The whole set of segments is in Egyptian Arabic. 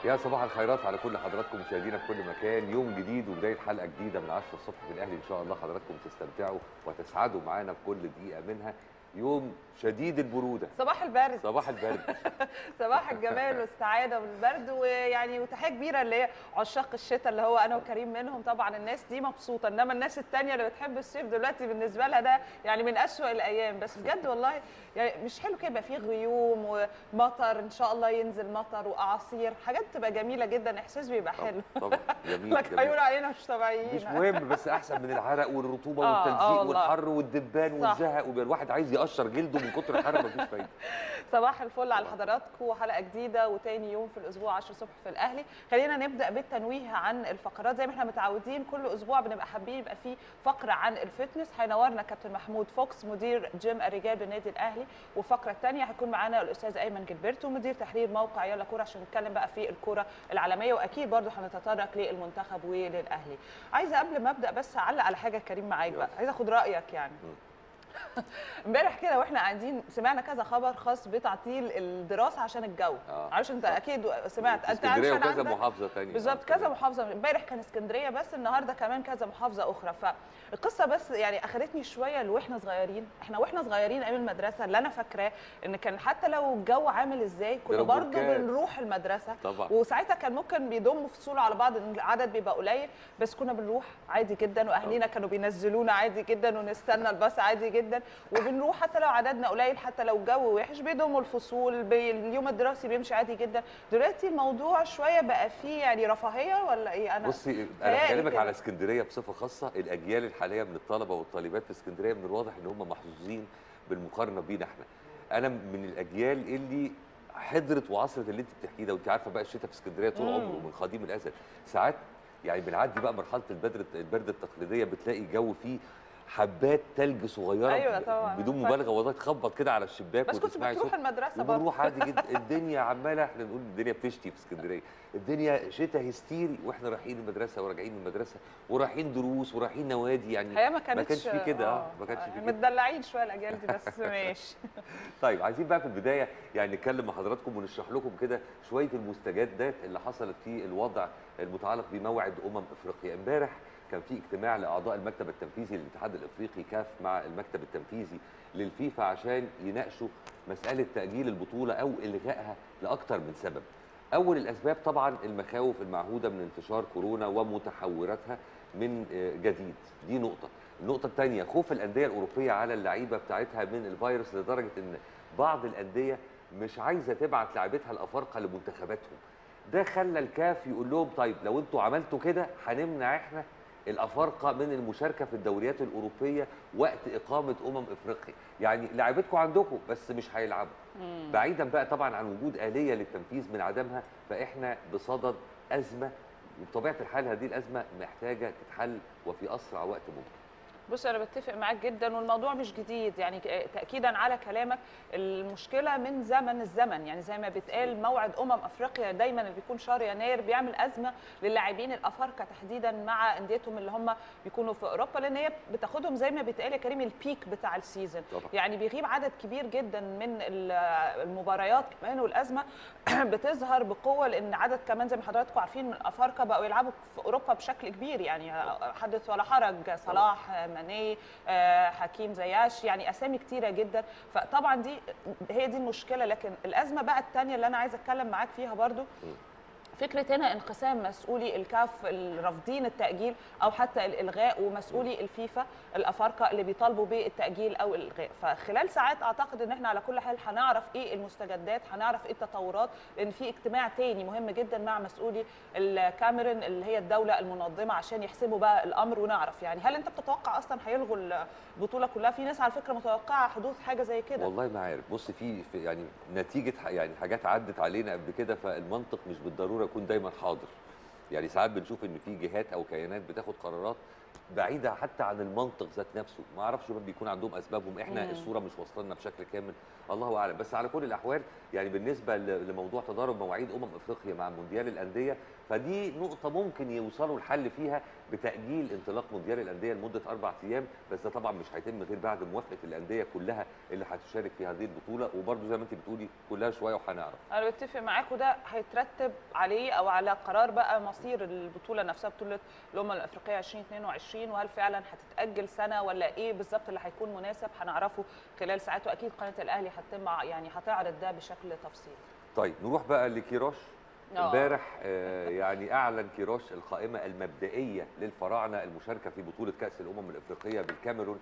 يا صباح الخيرات على كل حضراتكم مشاهدينا في كل مكان يوم جديد وبدايه حلقه جديده من 10 الصبح في الاهلي ان شاء الله حضراتكم تستمتعوا وتسعدوا معانا في كل دقيقه منها يوم شديد البروده صباح البرد صباح البرد صباح الجمال والسعاده والبرد ويعني وتحيه كبيره اللي هي عشاق الشتاء اللي هو انا وكريم منهم طبعا الناس دي مبسوطه انما الناس التانية اللي بتحب الصيف دلوقتي بالنسبه لها ده يعني من أسوأ الايام بس بجد والله يعني مش حلو كده يبقى فيه غيوم ومطر ان شاء الله ينزل مطر واعاصير حاجات تبقى جميله جدا احساس بيبقى حلو طبعا جميل, لك جميل. هيقولوا علينا مش طبيعيين مش مهم بس احسن من العرق والرطوبه آه، آه والتلزيق والله. والحر والدبان صح. والزهق ويبقى الواحد عايز يقشر جلده من كتر الحر مفيش فايده صباح الفل على حضراتكم وحلقه جديده وتاني يوم في الاسبوع 10 الصبح في الاهلي خلينا نبدا بالتنويه عن الفقرات زي ما احنا متعودين كل اسبوع بنبقى حابين يبقى فيه فقره عن الفتنس هينورنا كابتن محمود فوكس مدير جيم الرجال بالنادي الاهلي والفقره الثانيه هيكون معانا الاستاذ ايمن جilberto مدير تحرير موقع يلا كوره عشان نتكلم بقى في الكوره العالميه واكيد برضو هنتطرق للمنتخب وللاهلي عايزه قبل ما ابدا بس اعلق على حاجه كريم معاك بقى عايزه اخد رايك يعني امبارح كده واحنا قاعدين سمعنا كذا خبر خاص بتعطيل الدراسه عشان الجو آه. معرفش انت صح. اكيد سمعت في انت عارف اسكندريه عشان وكذا عندك- محافظه ثانيه بالظبط كذا محافظه امبارح كان اسكندريه بس النهارده كمان كذا محافظه اخرى فالقصه بس يعني اخذتني شويه لواحنا صغيرين احنا واحنا صغيرين ايام المدرسه اللي انا فاكراه ان كان حتى لو الجو عامل ازاي كنا ضرب برضه بركان. بنروح المدرسه طبعا وساعتها كان ممكن بيضموا فصول على بعض ان العدد بيبقى قليل بس كنا بنروح عادي جدا واهالينا كانوا بينزلونا عادي جدا ونستنى الباص عادي جدا وبنروح حتى لو عددنا قليل حتى لو الجو وحش بيضموا الفصول بي اليوم الدراسي بيمشي عادي جدا دلوقتي الموضوع شويه بقى فيه يعني رفاهيه ولا ايه انا بصي انا تهيألي بكلمك كده. على اسكندريه بصفه خاصه الاجيال الحاليه من الطلبه والطالبات في اسكندريه من الواضح ان هم محظوظين بالمقارنه بينا احنا انا من الاجيال اللي حضرت وعصرت اللي انت بتحكيه ده وانت عارفه بقى الشتاء في اسكندريه طول مم. عمره من قديم الازل ساعات يعني بنعدي بقى مرحله البرد البرد التقليديه بتلاقي الجو فيه حبات تلج صغيره أيوة طبعا. بدون فاكرة. مبالغه والله تخبط كده على الشباك بس كنت وتسمعي بتروح صوت المدرسه برضه وبنروح عادي جدا الدنيا عماله احنا نقول الدنيا بتشتي في اسكندريه الدنيا شتاء هستيري واحنا رايحين المدرسه وراجعين من المدرسه ورايحين دروس ورايحين نوادي يعني الحقيقه ما كانتش كانش فيه كده، آه، ما كانش فيه كده. متدلعين شويه الاجيال دي بس ماشي طيب عايزين بقى في البدايه يعني نتكلم مع حضراتكم ونشرح لكم كده شويه المستجدات اللي حصلت في الوضع المتعلق بموعد امم افريقيا امبارح كان في اجتماع لاعضاء المكتب التنفيذي للاتحاد الافريقي كاف مع المكتب التنفيذي للفيفا عشان يناقشوا مساله تاجيل البطوله او الغائها لاكثر من سبب اول الاسباب طبعا المخاوف المعهوده من انتشار كورونا ومتحوراتها من آه، جديد دي نقطه النقطه الثانيه خوف الانديه الاوروبيه على اللعيبه بتاعتها من الفيروس لدرجه ان بعض الانديه مش عايزه تبعت لاعبتها الافارقه لمنتخباتهم ده خلى الكاف يقول لهم طيب لو انتوا عملتوا كده هنمنع احنا الافارقه من المشاركه في الدوريات الاوروبيه وقت اقامه امم افريقيا يعني لاعبتكم عندكم بس مش هيلعبوا بعيدا بقى طبعا عن وجود آلية للتنفيذ من عدمها فإحنا بصدد أزمة وبطبيعة الحال هذه الأزمة محتاجة تتحل وفي أسرع وقت ممكن بص انا بتفق معاك جدا والموضوع مش جديد يعني ك- تاكيدا على كلامك المشكله من زمن الزمن يعني زي ما بيتقال موعد امم افريقيا دايما اللي بيكون شهر يناير بيعمل ازمه للاعبين الافارقه تحديدا مع انديتهم اللي هم بيكونوا في اوروبا لان هي بتاخدهم زي ما بيتقال يا كريم البيك بتاع السيزون طبعا. يعني بيغيب عدد كبير جدا من ال- المباريات كمان والازمه بتظهر بقوه لان عدد كمان زي ما حضراتكم عارفين من الافارقه بقوا يلعبوا في اوروبا بشكل كبير يعني حدث ولا حرج صلاح ماني آه، حكيم زياش يعني اسامي كتيره جدا فطبعا دي هي دي المشكله لكن الازمه بقى الثانيه اللي انا عايزه اتكلم معاك فيها برضو فكره هنا انقسام مسؤولي الكاف الرافضين التاجيل او حتى الالغاء ومسؤولي الفيفا الافارقه اللي بيطالبوا بالتاجيل او الالغاء فخلال ساعات اعتقد ان احنا على كل حال هنعرف ايه المستجدات هنعرف ايه التطورات لان في اجتماع تاني مهم جدا مع مسؤولي الكاميرون اللي هي الدوله المنظمه عشان يحسموا بقى الامر ونعرف يعني هل انت بتتوقع اصلا هيلغوا البطوله كلها في ناس على فكره متوقعه حدوث حاجه زي كده والله ما عارف بص في, في يعني نتيجة ح- يعني حاجات عدت علينا قبل كده فالمنطق مش بالضرورة يكون دايما حاضر يعني ساعات بنشوف ان في جهات او كيانات بتاخد قرارات بعيده حتى عن المنطق ذات نفسه ما اعرفش بقى بيكون عندهم اسبابهم احنا مم. الصوره مش واصله لنا بشكل كامل الله اعلم بس على كل الاحوال يعني بالنسبه ل- لموضوع تضارب مواعيد امم افريقيا مع مونديال الانديه فدي نقطه ممكن يوصلوا الحل فيها بتاجيل انطلاق مونديال الانديه لمده اربع ايام بس ده طبعا مش هيتم غير بعد موافقه الانديه كلها اللي هتشارك في هذه البطوله وبرده زي ما انت بتقولي كلها شويه وهنعرف انا بتفق معاكم ده هيترتب عليه او على قرار بقى مصير البطوله نفسها بطوله الامم الافريقيه 2022 وهل فعلا هتتاجل سنه ولا ايه بالظبط اللي هيكون مناسب هنعرفه خلال ساعات واكيد قناه الاهلي هتتم يعني هتعرض ده بشكل تفصيلي طيب نروح بقى لكيروش آه. امبارح آه، يعني اعلن كيروش القائمه المبدئيه للفراعنه المشاركه في بطوله كاس الامم الافريقيه بالكاميرون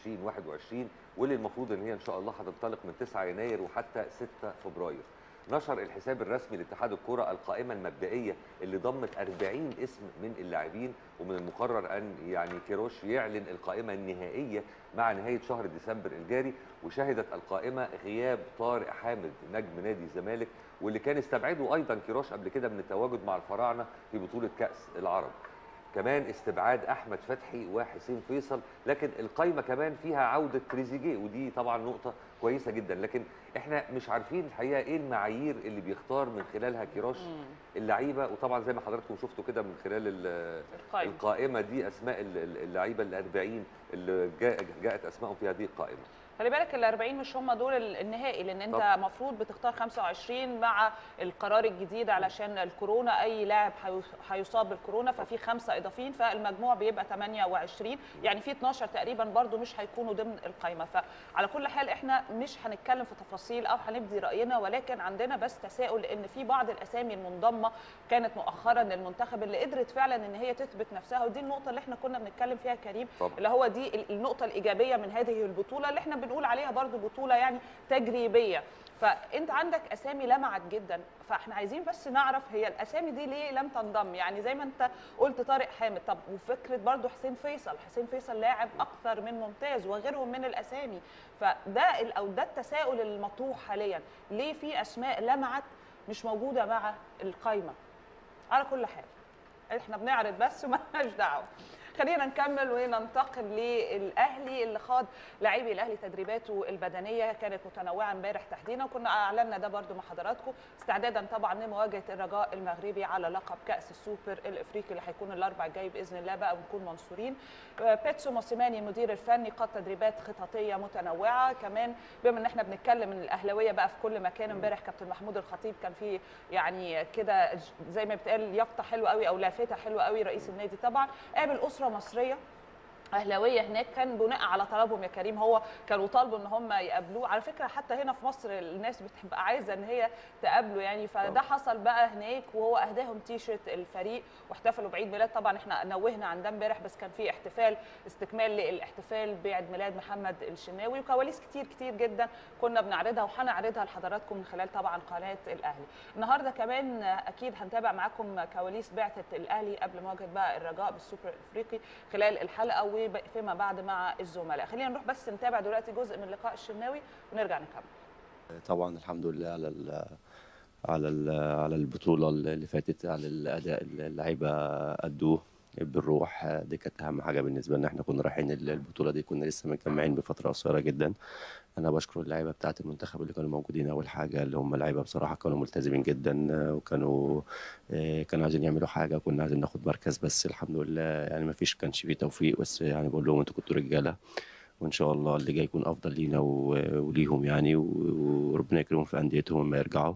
2021 واللي المفروض ان هي ان شاء الله هتنطلق من 9 يناير وحتى 6 فبراير نشر الحساب الرسمي لاتحاد الكره القائمه المبدئيه اللي ضمت 40 اسم من اللاعبين ومن المقرر ان يعني كيروش يعلن القائمه النهائيه مع نهايه شهر ديسمبر الجاري وشهدت القائمه غياب طارق حامد نجم نادي الزمالك واللي كان استبعده ايضا كيروش قبل كده من التواجد مع الفراعنه في بطوله كاس العرب كمان استبعاد احمد فتحي وحسين فيصل لكن القايمه كمان فيها عوده تريزيجيه ودي طبعا نقطه كويسه جدا لكن احنا مش عارفين الحقيقه ايه المعايير اللي بيختار من خلالها كيروش اللعيبه وطبعا زي ما حضراتكم شفتوا كده من خلال ال- القائمه القائمه دي اسماء ال- ال- اللعيبه ال 40 اللي جاء- جاءت اسمائهم في هذه القائمه خلي بالك ال 40 مش هم دول ال- النهائي لان انت طبعا. المفروض بتختار 25 مع القرار الجديد علشان الكورونا اي لاعب هيص- هيصاب بالكورونا ففي خمسه اضافيين فالمجموع بيبقى 28 يعني في 12 تقريبا برضو مش هيكونوا ضمن القائمه فعلى كل حال احنا مش هنتكلم في تفاصيل او هنبدي راينا ولكن عندنا بس تساؤل ان في بعض الاسامي المنضمه كانت مؤخرا للمنتخب اللي قدرت فعلا ان هي تثبت نفسها ودي النقطه اللي احنا كنا بنتكلم فيها كريم طبعا اللي هو دي ال- النقطة الإيجابية من هذه البطولة اللي احنا بنقول عليها برضو بطولة يعني تجريبية فأنت عندك أسامي لمعت جدا فاحنا عايزين بس نعرف هي الأسامي دي ليه لم تنضم يعني زي ما أنت قلت طارق حامد طب وفكرة برضو حسين فيصل حسين فيصل لاعب أكثر من ممتاز وغيرهم من الأسامي فده ال- أو ده التساؤل المطروح حاليا ليه في أسماء لمعت مش موجودة مع القايمة على كل حال احنا بنعرض بس ومالناش دعوه خلينا نكمل وننتقل للاهلي اللي خاض لاعبي الاهلي تدريباته البدنيه كانت متنوعه امبارح تحديدا وكنا اعلنا ده برضو مع حضراتكم استعدادا طبعا لمواجهه الرجاء المغربي على لقب كاس السوبر الافريقي اللي هيكون الاربع الجاي باذن الله بقى ونكون منصورين آه، بيتسو موسيماني المدير الفني قاد تدريبات خططيه متنوعه كمان بما ان احنا بنتكلم ان الاهلاويه بقى في كل مكان امبارح كابتن محمود الخطيب كان في يعني كده ج- زي ما بيتقال يافطه حلوه قوي او لافته حلوه قوي رئيس النادي طبعا قابل اسره مصريه اهلاويه هناك كان بناء على طلبهم يا كريم هو كانوا طالبوا ان هم يقابلوه على فكره حتى هنا في مصر الناس بتبقى عايزه ان هي تقابله يعني فده طبعا. حصل بقى هناك وهو اهداهم تيشرت الفريق واحتفلوا بعيد ميلاد طبعا احنا نوهنا عن ده امبارح بس كان في احتفال استكمال للاحتفال بعيد ميلاد محمد الشناوي وكواليس كتير كتير جدا كنا بنعرضها وهنعرضها لحضراتكم من خلال طبعا قناه الاهلي النهارده كمان اكيد هنتابع معاكم كواليس بعثه الاهلي قبل مواجهه بقى الرجاء بالسوبر الافريقي خلال الحلقه وفيما بعد مع الزملاء خلينا نروح بس نتابع دلوقتي جزء من لقاء الشناوي ونرجع نكمل طبعا الحمد لله على ال على ال على البطوله اللي فاتت على الاداء اللي اللعيبه ادوه بالروح دي كانت اهم حاجه بالنسبه لنا احنا كنا رايحين البطوله دي كنا لسه مجمعين بفتره قصيره جدا انا بشكر اللعيبه بتاعه المنتخب اللي كانوا موجودين اول حاجه اللي هم اللعيبه بصراحه كانوا ملتزمين جدا وكانوا آه، كانوا عايزين يعملوا حاجه كنا عايزين ناخد مركز بس الحمد لله يعني ما فيش كانش فيه توفيق بس يعني بقول لهم انتوا كنتوا رجاله وان شاء الله اللي جاي يكون افضل لينا و- وليهم يعني و- وربنا يكرمهم في انديتهم لما يرجعوا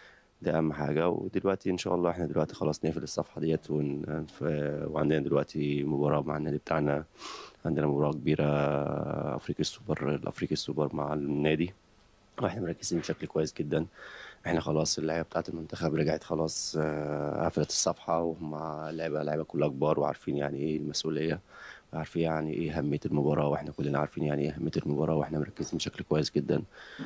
ده اهم حاجه ودلوقتي ان شاء الله احنا دلوقتي خلاص نقفل الصفحه ديت ون... ف... وعندنا دلوقتي مباراه مع النادي بتاعنا عندنا مباراه كبيره افريقيا السوبر الافريقي السوبر مع النادي واحنا مركزين بشكل كويس جدا احنا خلاص اللعيبه بتاعت المنتخب رجعت خلاص آه، قفلت الصفحه وهم لعيبه لعيبه كلها كبار وعارفين يعني ايه المسؤوليه وعارفين يعني ايه اهميه المباراه واحنا كلنا عارفين يعني ايه اهميه المباراه واحنا مركزين بشكل كويس جدا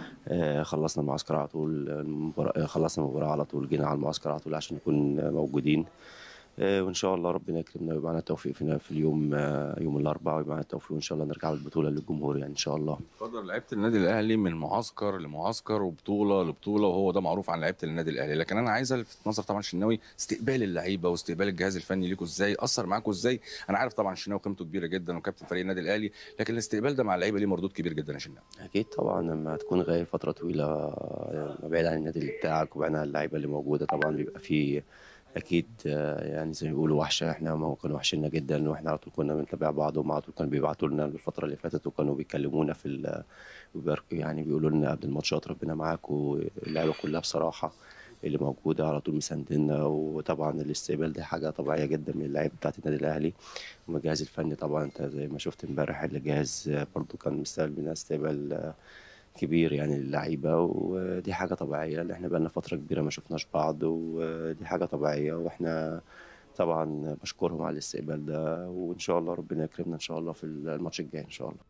آه، خلصنا المعسكر على طول المباراة آه، خلصنا المباراه على طول جينا على المعسكر على طول عشان نكون موجودين آه، وان شاء الله ربنا يكرمنا ويبقى معنا التوفيق فينا في اليوم آه، يوم الاربعاء ويبقى معنا التوفيق وان شاء الله نرجع بالبطوله للجمهور يعني ان شاء الله اتفضل لعيبه النادي الاهلي من معسكر لمعسكر وبطوله لبطوله وهو ده معروف عن لعيبه النادي الاهلي لكن انا عايز الفت نظر طبعا الشناوي استقبال اللعيبه واستقبال الجهاز الفني ليكوا ازاي اثر معاكم ازاي انا عارف طبعا الشناوي قيمته كبيره جدا وكابتن فريق النادي الاهلي لكن الاستقبال ده مع اللعيبه ليه مردود كبير جدا يا شناوي اكيد طبعا لما تكون غايب فتره طويله آه، بعيد عن النادي اللي بتاعك وبعيد عن اللعيبه اللي موجوده طبعا بيبقى فيه اكيد آه، يعني زي ما بيقولوا وحشه احنا ما كانوا وحشنا جدا واحنا على طول كنا بنتابع بعض وهم على طول كانوا بيبعتوا لنا الفتره اللي فاتت وكانوا بيكلمونا في ال- وبيباركوا- يعني بيقولوا لنا قبل الماتشات ربنا معاك واللعيبه كلها بصراحه اللي موجوده على طول مساندنا وطبعا الاستقبال دي حاجه طبيعيه جدا من اللعيبه بتاعت النادي الاهلي والجهاز الفني طبعا انت زي ما شفت امبارح الجهاز برضو كان مستقبل بنا استقبال آه، كبير يعني للعيبه ودي حاجه طبيعيه لان احنا بقالنا فتره كبيره ما شفناش بعض ودي حاجه طبيعيه واحنا طبعا بشكرهم على الاستقبال ده وان شاء الله ربنا يكرمنا ان شاء الله في الماتش الجاي ان شاء الله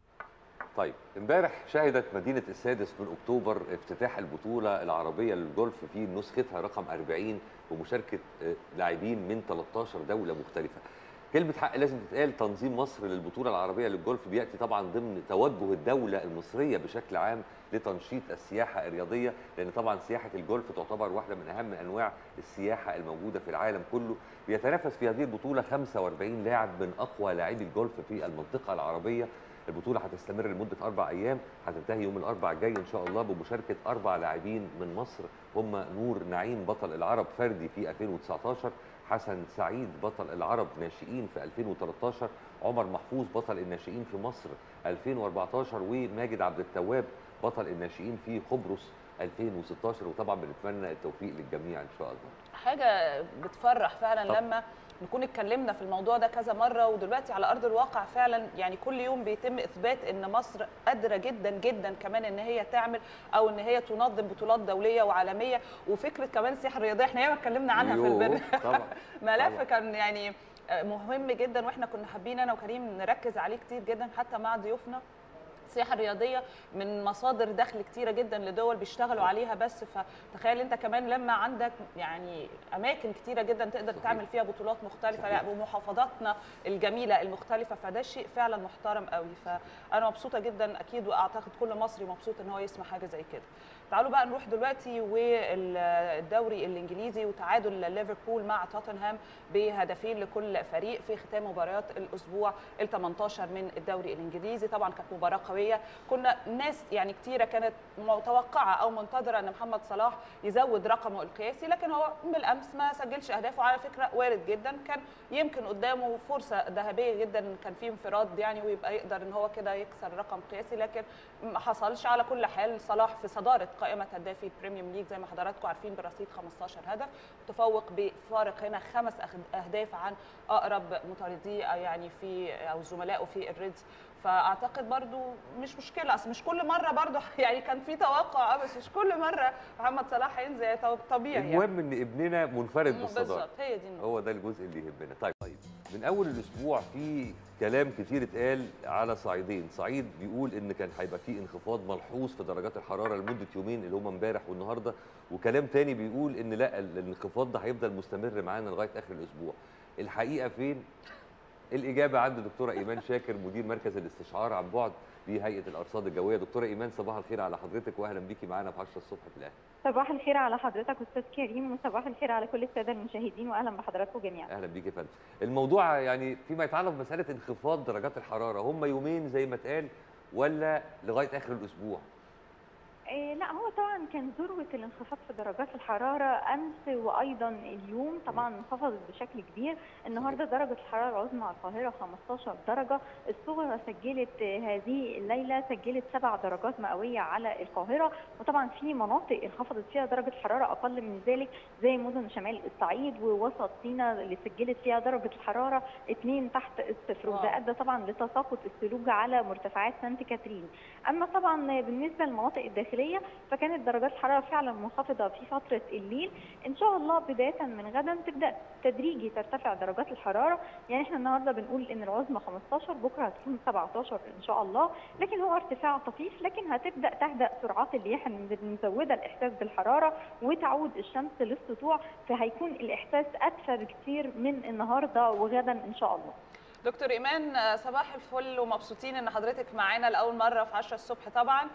طيب امبارح شهدت مدينة السادس من أكتوبر افتتاح البطولة العربية للجولف في نسختها رقم 40 بمشاركة آه، لاعبين من 13 دولة مختلفة. كلمة حق لازم تتقال تنظيم مصر للبطولة العربية للجولف بيأتي طبعا ضمن توجه الدولة المصرية بشكل عام لتنشيط السياحة الرياضية لأن طبعا سياحة الجولف تعتبر واحدة من أهم أنواع السياحة الموجودة في العالم كله بيتنافس في هذه البطولة 45 لاعب من أقوى لاعبي الجولف في المنطقة العربية البطولة هتستمر لمدة أربع أيام هتنتهي يوم الأربع الجاي إن شاء الله بمشاركة أربع لاعبين من مصر هم نور نعيم بطل العرب فردي في 2019 حسن سعيد بطل العرب ناشئين في 2013 عمر محفوظ بطل الناشئين في مصر 2014 وماجد عبد التواب بطل الناشئين في قبرص 2016 وطبعا بنتمنى التوفيق للجميع ان شاء الله حاجه بتفرح فعلا طب. لما نكون اتكلمنا في الموضوع ده كذا مره ودلوقتي على ارض الواقع فعلا يعني كل يوم بيتم اثبات ان مصر قادره جدا جدا كمان ان هي تعمل او ان هي تنظم بطولات دوليه وعالميه وفكره كمان السياحه الرياضيه احنا ياما اتكلمنا عنها في يوه، البرنامج طبعا ملف طبعا. كان يعني مهم جدا واحنا كنا حابين انا وكريم نركز عليه كتير جدا حتى مع ضيوفنا السياحه الرياضيه من مصادر دخل كتيره جدا لدول بيشتغلوا عليها بس فتخيل انت كمان لما عندك يعني اماكن كتيره جدا تقدر صحيح. تعمل فيها بطولات مختلفه صحيح. لا ومحافظاتنا الجميله المختلفه فده شيء فعلا محترم قوي فانا مبسوطه جدا اكيد واعتقد كل مصري مبسوط ان هو يسمع حاجه زي كده تعالوا بقى نروح دلوقتي والدوري الانجليزي وتعادل ليفربول مع توتنهام بهدفين لكل فريق في ختام مباريات الاسبوع ال 18 من الدوري الانجليزي طبعا كانت مباراه قويه كنا ناس يعني كتيره كانت متوقعه او منتظره ان محمد صلاح يزود رقمه القياسي لكن هو بالامس ما سجلش اهدافه على فكره وارد جدا كان يمكن قدامه فرصه ذهبيه جدا كان في انفراد يعني ويبقى يقدر ان هو كده يكسر رقم قياسي لكن ما حصلش على كل حال صلاح في صداره قائمه هدافي البريميوم ليج زي ما حضراتكم عارفين برصيد 15 هدف تفوق بفارق هنا خمس أخد- اهداف عن اقرب مطارديه أو يعني في او زملائه في الريدز فاعتقد برضو مش مشكله اصل مش كل مره برضو يعني كان في توقع آه، بس مش كل مره محمد صلاح هينزل طب- طبيعي يعني المهم ان ابننا منفرد بالصداره بالظبط هي دي النقطة. هو ده الجزء اللي يهمنا طيب طيب من اول الاسبوع في كلام كتير اتقال على صعيدين صعيد بيقول ان كان هيبقى في انخفاض ملحوظ في درجات الحراره لمده يومين اللي هم امبارح والنهارده وكلام تاني بيقول ان لا ال- الانخفاض ده هيفضل مستمر معانا لغايه اخر الاسبوع الحقيقه فين الاجابه عند دكتوره ايمان شاكر مدير مركز الاستشعار عن بعد بهيئه الارصاد الجويه دكتوره ايمان صباح الخير على حضرتك واهلا بيكي معانا في 10 الصبح في الاهلي صباح الخير على حضرتك استاذ كريم وصباح الخير على كل الساده المشاهدين واهلا بحضراتكم جميعا اهلا بيك يا فندم الموضوع يعني فيما يتعلق بمساله انخفاض درجات الحراره هم يومين زي ما اتقال ولا لغايه اخر الاسبوع إيه لا هو طبعا كان ذروه الانخفاض في درجات الحراره امس وايضا اليوم طبعا انخفضت بشكل كبير النهارده درجه الحراره العظمى على القاهره 15 درجه الصغرى سجلت آه، هذه الليله سجلت 7 درجات مئويه على القاهره وطبعا في مناطق انخفضت فيها درجه حراره اقل من ذلك زي مدن شمال الصعيد ووسط سيناء اللي سجلت فيها درجه الحراره 2 تحت الصفر واو. وده ادى طبعا لتساقط الثلوج على مرتفعات سانت كاترين اما طبعا بالنسبه للمناطق الداخليه البكريه فكانت درجات الحراره فعلا منخفضه في فتره الليل ان شاء الله بدايه من غدا تبدا تدريجي ترتفع درجات الحراره يعني احنا النهارده بنقول ان العظمى 15 بكره هتكون 17 ان شاء الله لكن هو ارتفاع طفيف لكن هتبدا تهدأ سرعات الرياح المزوده الاحساس بالحراره وتعود الشمس للسطوع فهيكون الاحساس ادفى بكثير من النهارده وغدا ان شاء الله دكتور ايمان صباح الفل ومبسوطين ان حضرتك معانا لاول مره في 10 الصبح طبعا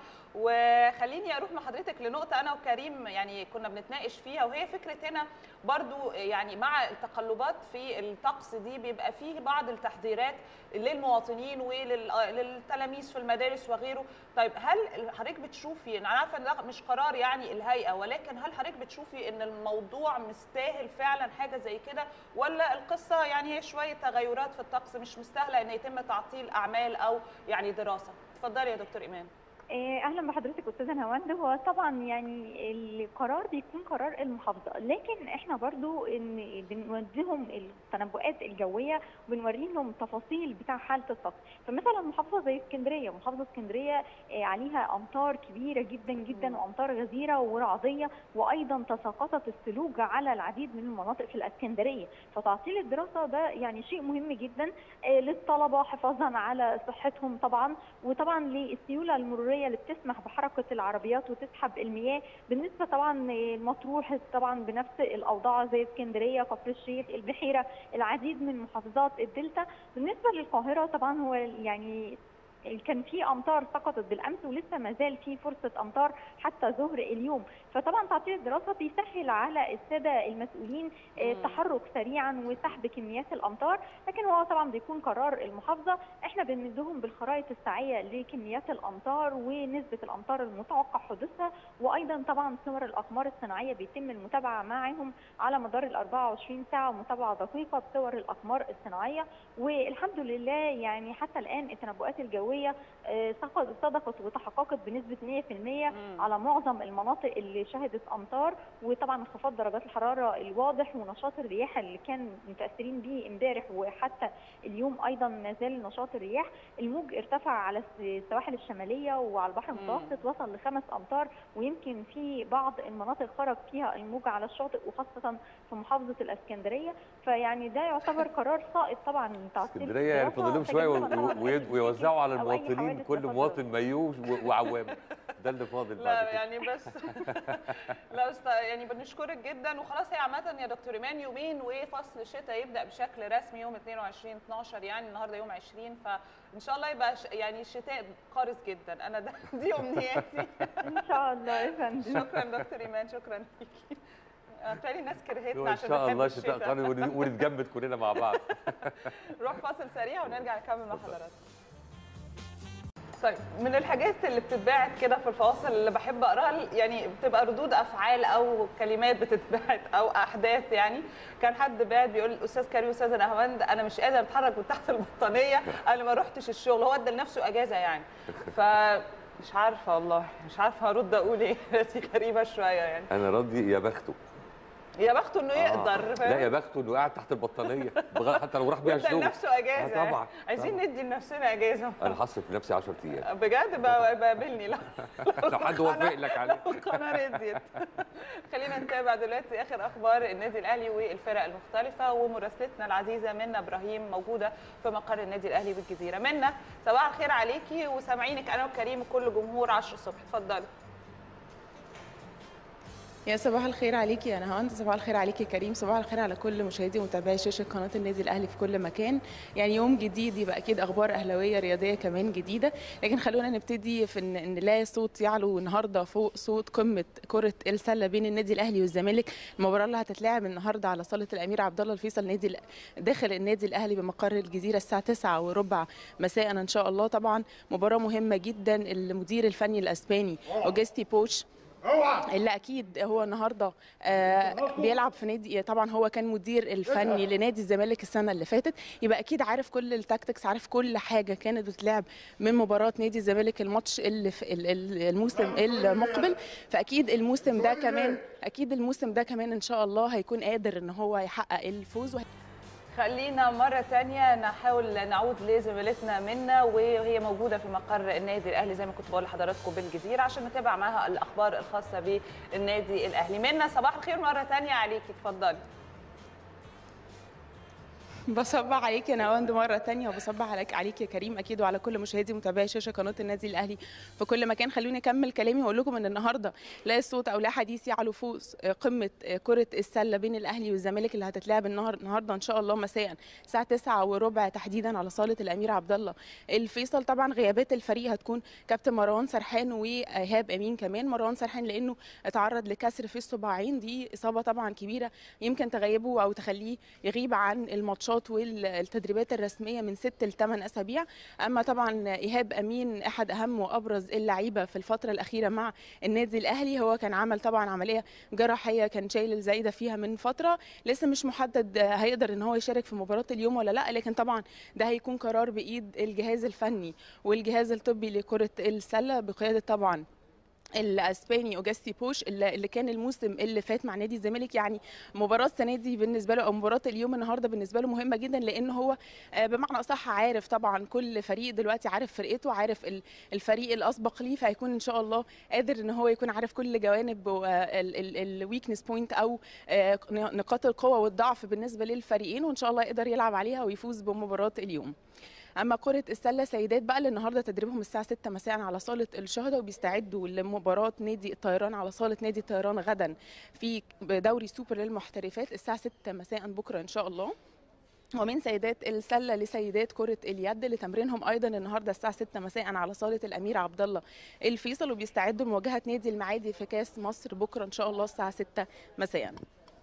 وخليني اروح مع حضرتك لنقطه انا وكريم يعني كنا بنتناقش فيها وهي فكره هنا برضو يعني مع التقلبات في الطقس دي بيبقى فيه بعض التحذيرات للمواطنين وللتلاميذ في المدارس وغيره طيب هل حضرتك بتشوفي انا عارفه ان ده مش قرار يعني الهيئه ولكن هل حضرتك بتشوفي ان الموضوع مستاهل فعلا حاجه زي كده ولا القصه يعني هي شويه تغيرات في الطقس مش مستاهله ان يتم تعطيل اعمال او يعني دراسه اتفضلي يا دكتور ايمان اهلا بحضرتك استاذه نواند هو طبعا يعني القرار بيكون قرار المحافظه لكن احنا برضو ان بنوديهم التنبؤات الجويه وبنوري لهم تفاصيل بتاع حاله الطقس فمثلا محافظه زي اسكندريه محافظه اسكندريه عليها امطار كبيره جدا جدا وامطار غزيره ورعديه وايضا تساقطت الثلوج على العديد من المناطق في الاسكندريه فتعطيل الدراسه ده يعني شيء مهم جدا للطلبه حفاظا على صحتهم طبعا وطبعا للسيوله المروريه اللي بتسمح بحركه العربيات وتسحب المياه بالنسبه طبعا المطروح طبعا بنفس الاوضاع زي اسكندريه كفر الشيخ البحيره العديد من محافظات الدلتا بالنسبه للقاهره طبعا هو يعني كان في امطار سقطت بالامس ولسه ما زال في فرصه امطار حتى ظهر اليوم فطبعا تعطيل الدراسه بيسهل على الساده المسؤولين التحرك سريعا وسحب كميات الامطار لكن هو طبعا بيكون قرار المحافظه احنا بنمدهم بالخرائط الساعيه لكميات الامطار ونسبه الامطار المتوقع حدوثها وايضا طبعا صور الاقمار الصناعيه بيتم المتابعه معهم على مدار ال 24 ساعه متابعه دقيقه بصور الاقمار الصناعيه والحمد لله يعني حتى الان التنبؤات الجويه الجويه صدقت وتحققت بنسبه 100% على معظم المناطق اللي شهدت امطار وطبعا انخفاض درجات الحراره الواضح ونشاط الرياح اللي كان متاثرين به امبارح وحتى اليوم ايضا ما زال نشاط الرياح الموج ارتفع على السواحل الشماليه وعلى البحر المتوسط وصل لخمس امتار ويمكن في بعض المناطق خرج فيها الموج على الشاطئ وخاصه في محافظه الاسكندريه فيعني ده يعتبر قرار صائب طبعا تعطيل اسكندريه يعني فاضل لهم شويه ويوزعوا على المواطنين كل مواطن مايوه وعوام ده اللي فاضل لا يعني بس لا بس يعني بنشكرك جدا وخلاص هي عامه يا دكتور ايمان يومين وفصل الشتاء يبدا بشكل رسمي يوم 22 12 يعني النهارده يوم 20 فان شاء الله يبقى يعني الشتاء قارس جدا انا ده دي امنياتي ان شاء الله يا فندم شكرا دكتور ايمان شكرا ليكي بالتالي الناس كرهتنا عشان ان شاء الله الشتاء قارس ونتجمد كلنا مع بعض نروح فاصل سريع ونرجع نكمل مع حضراتكم طيب من الحاجات اللي بتتباعت كده في الفواصل اللي بحب اقراها يعني بتبقى ردود افعال او كلمات بتتباعت او احداث يعني كان حد بعت بيقول استاذ كريم استاذ نهاوند انا مش قادر اتحرك من تحت البطانيه انا ما رحتش الشغل هو ادى لنفسه اجازه يعني ف مش عارفه والله مش عارفه هرد اقول ايه دي غريبه شويه يعني انا ردي يا بخته يا بخته انه يقدر آه. لا يا بخته انه قاعد تحت البطانيه حتى لو راح بيها الشغل لنفسه اجازه آه طبعا عايزين طبعا. ندي لنفسنا اجازه انا هصرف لنفسي 10 ايام بجد بقابلني لا لو حد وافق لك عليه القناه رديت خلينا نتابع دلوقتي اخر اخبار النادي الاهلي والفرق المختلفه ومراسلتنا العزيزه منى ابراهيم موجوده في مقر النادي الاهلي بالجزيره منى صباح الخير عليكي وسامعينك انا وكريم وكل جمهور 10 الصبح اتفضلي يا صباح الخير عليكي يا نهاوند صباح الخير عليكي كريم صباح الخير على كل مشاهدي ومتابعي شاشه قناه النادي الاهلي في كل مكان يعني يوم جديد يبقى اكيد اخبار اهلاويه رياضيه كمان جديده لكن خلونا نبتدي في ان, إن لا صوت يعلو النهارده فوق صوت قمه كره السله بين النادي الاهلي والزمالك المباراه اللي هتتلعب النهارده على صاله الامير عبد الله الفيصل نادي داخل النادي الاهلي بمقر الجزيره الساعه 9 وربع مساء ان شاء الله طبعا مباراه مهمه جدا المدير الفني الاسباني اوجستي بوتش اللي اكيد هو النهارده آه بيلعب في نادي طبعا هو كان مدير الفني لنادي الزمالك السنه اللي فاتت يبقى اكيد عارف كل التاكتكس عارف كل حاجه كانت بتلعب من مباراه نادي الزمالك الماتش اللي في الموسم المقبل فاكيد الموسم ده كمان اكيد الموسم ده كمان ان شاء الله هيكون قادر ان هو يحقق الفوز خلينا مرة تانية نحاول نعود لزميلتنا منا وهي موجودة في مقر النادي الأهلي زي ما كنت بقول لحضراتكم بالجزيرة عشان نتابع معاها الأخبار الخاصة بالنادي الأهلي منا صباح الخير مرة تانية عليكي اتفضلي بصبح عليك يا نواند مرة تانية وبصبح عليك عليك يا كريم أكيد وعلى كل مشاهدي متابعي شاشة قناة النادي الأهلي في كل مكان خلوني أكمل كلامي وأقول لكم إن النهاردة لا الصوت أو لا حديث يعلو فوق قمة كرة السلة بين الأهلي والزمالك اللي هتتلعب النهار النهاردة إن شاء الله مساء الساعة 9 وربع تحديدا على صالة الأمير عبد الله الفيصل طبعا غيابات الفريق هتكون كابتن مروان سرحان وإيهاب أمين كمان مروان سرحان لأنه اتعرض لكسر في الصباعين دي إصابة طبعا كبيرة يمكن تغيبه أو تخليه يغيب عن الماتشات والتدريبات الرسميه من ست لثمان اسابيع اما طبعا ايهاب امين احد اهم وابرز اللعيبه في الفتره الاخيره مع النادي الاهلي هو كان عمل طبعا عمليه جراحيه كان شايل الزايده فيها من فتره لسه مش محدد هيقدر ان هو يشارك في مباراه اليوم ولا لا لكن طبعا ده هيكون قرار بايد الجهاز الفني والجهاز الطبي لكره السله بقياده طبعا الاسباني اوجاستي بوش اللي كان الموسم اللي فات مع نادي الزمالك يعني مباراه السنه دي بالنسبه له او مباراه اليوم النهارده بالنسبه له مهمه جدا لان هو بمعنى اصح عارف طبعا كل فريق دلوقتي عارف فرقته عارف الفريق الاسبق ليه فهيكون ان شاء الله قادر ان هو يكون عارف كل جوانب الويكنس بوينت او نقاط القوه والضعف بالنسبه للفريقين وان شاء الله يقدر يلعب عليها ويفوز بمباراه اليوم اما كره السله سيدات بقى اللي النهارده تدريبهم الساعه 6 مساء على صاله الشهداء وبيستعدوا لمباراه نادي الطيران على صاله نادي الطيران غدا في دوري سوبر للمحترفات الساعه 6 مساء بكره ان شاء الله ومن سيدات السله لسيدات كره اليد لتمرينهم ايضا النهارده الساعه 6 مساء على صاله الامير عبد الله الفيصل وبيستعدوا لمواجهه نادي المعادي في كاس مصر بكره ان شاء الله الساعه 6 مساء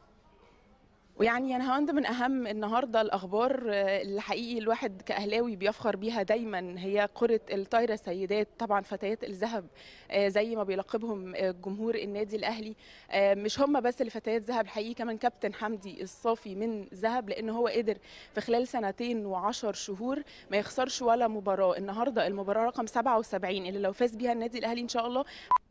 ويعني انا هوند من اهم النهارده الاخبار اللي حقيقي الواحد كاهلاوي بيفخر بيها دايما هي كره الطايره سيدات طبعا فتيات الذهب زي ما بيلقبهم جمهور النادي الاهلي مش هم بس اللي فتيات ذهب الحقيقي كمان كابتن حمدي الصافي من ذهب لان هو قدر في خلال سنتين وعشر شهور ما يخسرش ولا مباراه النهارده المباراه رقم 77 اللي لو فاز بيها النادي الاهلي ان شاء الله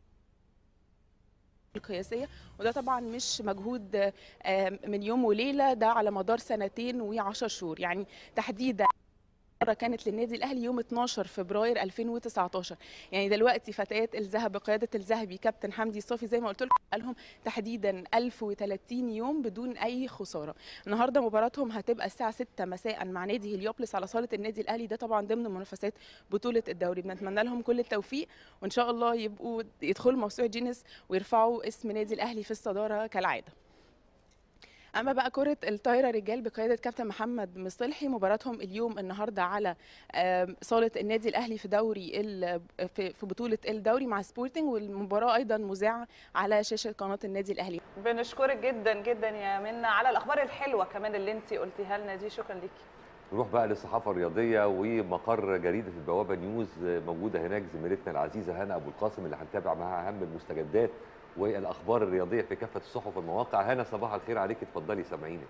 القياسيه وده طبعا مش مجهود من يوم وليله ده على مدار سنتين وعشر شهور يعني تحديدا مرة كانت للنادي الاهلي يوم 12 فبراير 2019 يعني دلوقتي فتيات الذهب بقياده الذهبي كابتن حمدي الصافي زي ما قلت لكم لهم تحديدا 1030 يوم بدون اي خساره النهارده مباراتهم هتبقى الساعه 6 مساء مع نادي هليوبلس على صاله النادي الاهلي ده طبعا ضمن منافسات بطوله الدوري بنتمنى لهم كل التوفيق وان شاء الله يبقوا يدخلوا موسوعه جينيس ويرفعوا اسم نادي الاهلي في الصداره كالعاده اما بقى كره الطايره رجال بقياده كابتن محمد مصلحي مباراتهم اليوم النهارده على صاله النادي الاهلي في دوري في بطوله الدوري مع سبورتنج والمباراه ايضا مذاعه على شاشه قناه النادي الاهلي بنشكرك جدا جدا يا منى على الاخبار الحلوه كمان اللي انت قلتيها لنا دي شكرا ليكي نروح بقى للصحافه الرياضيه ومقر جريده البوابه نيوز موجوده هناك زميلتنا العزيزه هنا ابو القاسم اللي هنتابع معاها اهم المستجدات والاخبار الرياضيه في كافه الصحف والمواقع هنا صباح الخير عليك اتفضلي سامعينك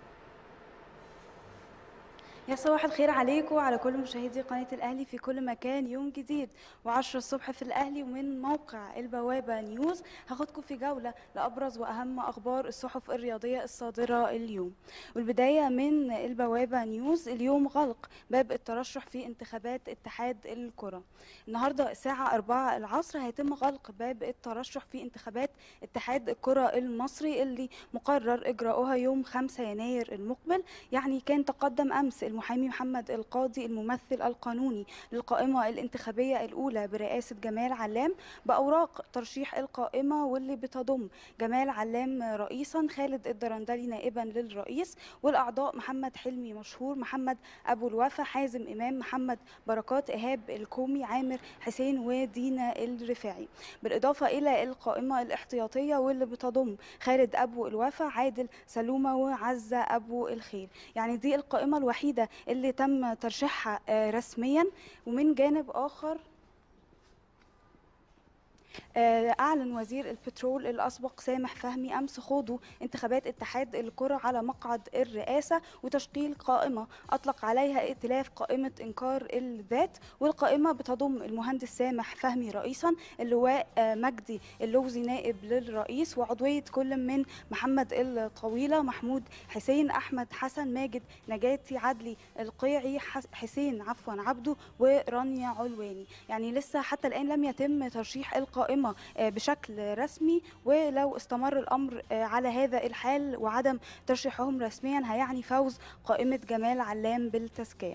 يا صباح الخير عليكم وعلى كل مشاهدي قناة الأهلي في كل مكان يوم جديد و10 الصبح في الأهلي ومن موقع البوابة نيوز هاخدكم في جولة لأبرز وأهم أخبار الصحف الرياضية الصادرة اليوم والبداية من البوابة نيوز اليوم غلق باب الترشح في انتخابات اتحاد الكرة النهاردة الساعة 4 العصر هيتم غلق باب الترشح في انتخابات اتحاد الكرة المصري اللي مقرر إجراؤها يوم 5 يناير المقبل يعني كان تقدم أمس المحامي محمد القاضي الممثل القانوني للقائمة الانتخابية الأولى برئاسة جمال علام بأوراق ترشيح القائمة واللي بتضم جمال علام رئيسا خالد الدرندلي نائبا للرئيس والأعضاء محمد حلمي مشهور محمد أبو الوفا حازم إمام محمد بركات إيهاب الكومي عامر حسين ودينا الرفاعي بالإضافة إلى القائمة الاحتياطية واللي بتضم خالد أبو الوفا عادل سلومة وعزة أبو الخير يعني دي القائمة الوحيدة اللي تم ترشيحها رسميا ومن جانب آخر آه، أعلن وزير البترول الأسبق سامح فهمي أمس خوضه انتخابات اتحاد الكرة على مقعد الرئاسة وتشكيل قائمة أطلق عليها ائتلاف قائمة إنكار الذات والقائمة بتضم المهندس سامح فهمي رئيسا اللواء آه، مجدي اللوزي نائب للرئيس وعضوية كل من محمد الطويلة محمود حسين أحمد حسن ماجد نجاتي عدلي القيعي حس- حسين عفوا عبده ورانيا علواني يعني لسه حتى الآن لم يتم ترشيح القائمة آه، بشكل رسمي ولو استمر الأمر آه، على هذا الحال وعدم ترشيحهم رسميا هيعني فوز قائمة جمال علام بالتزكية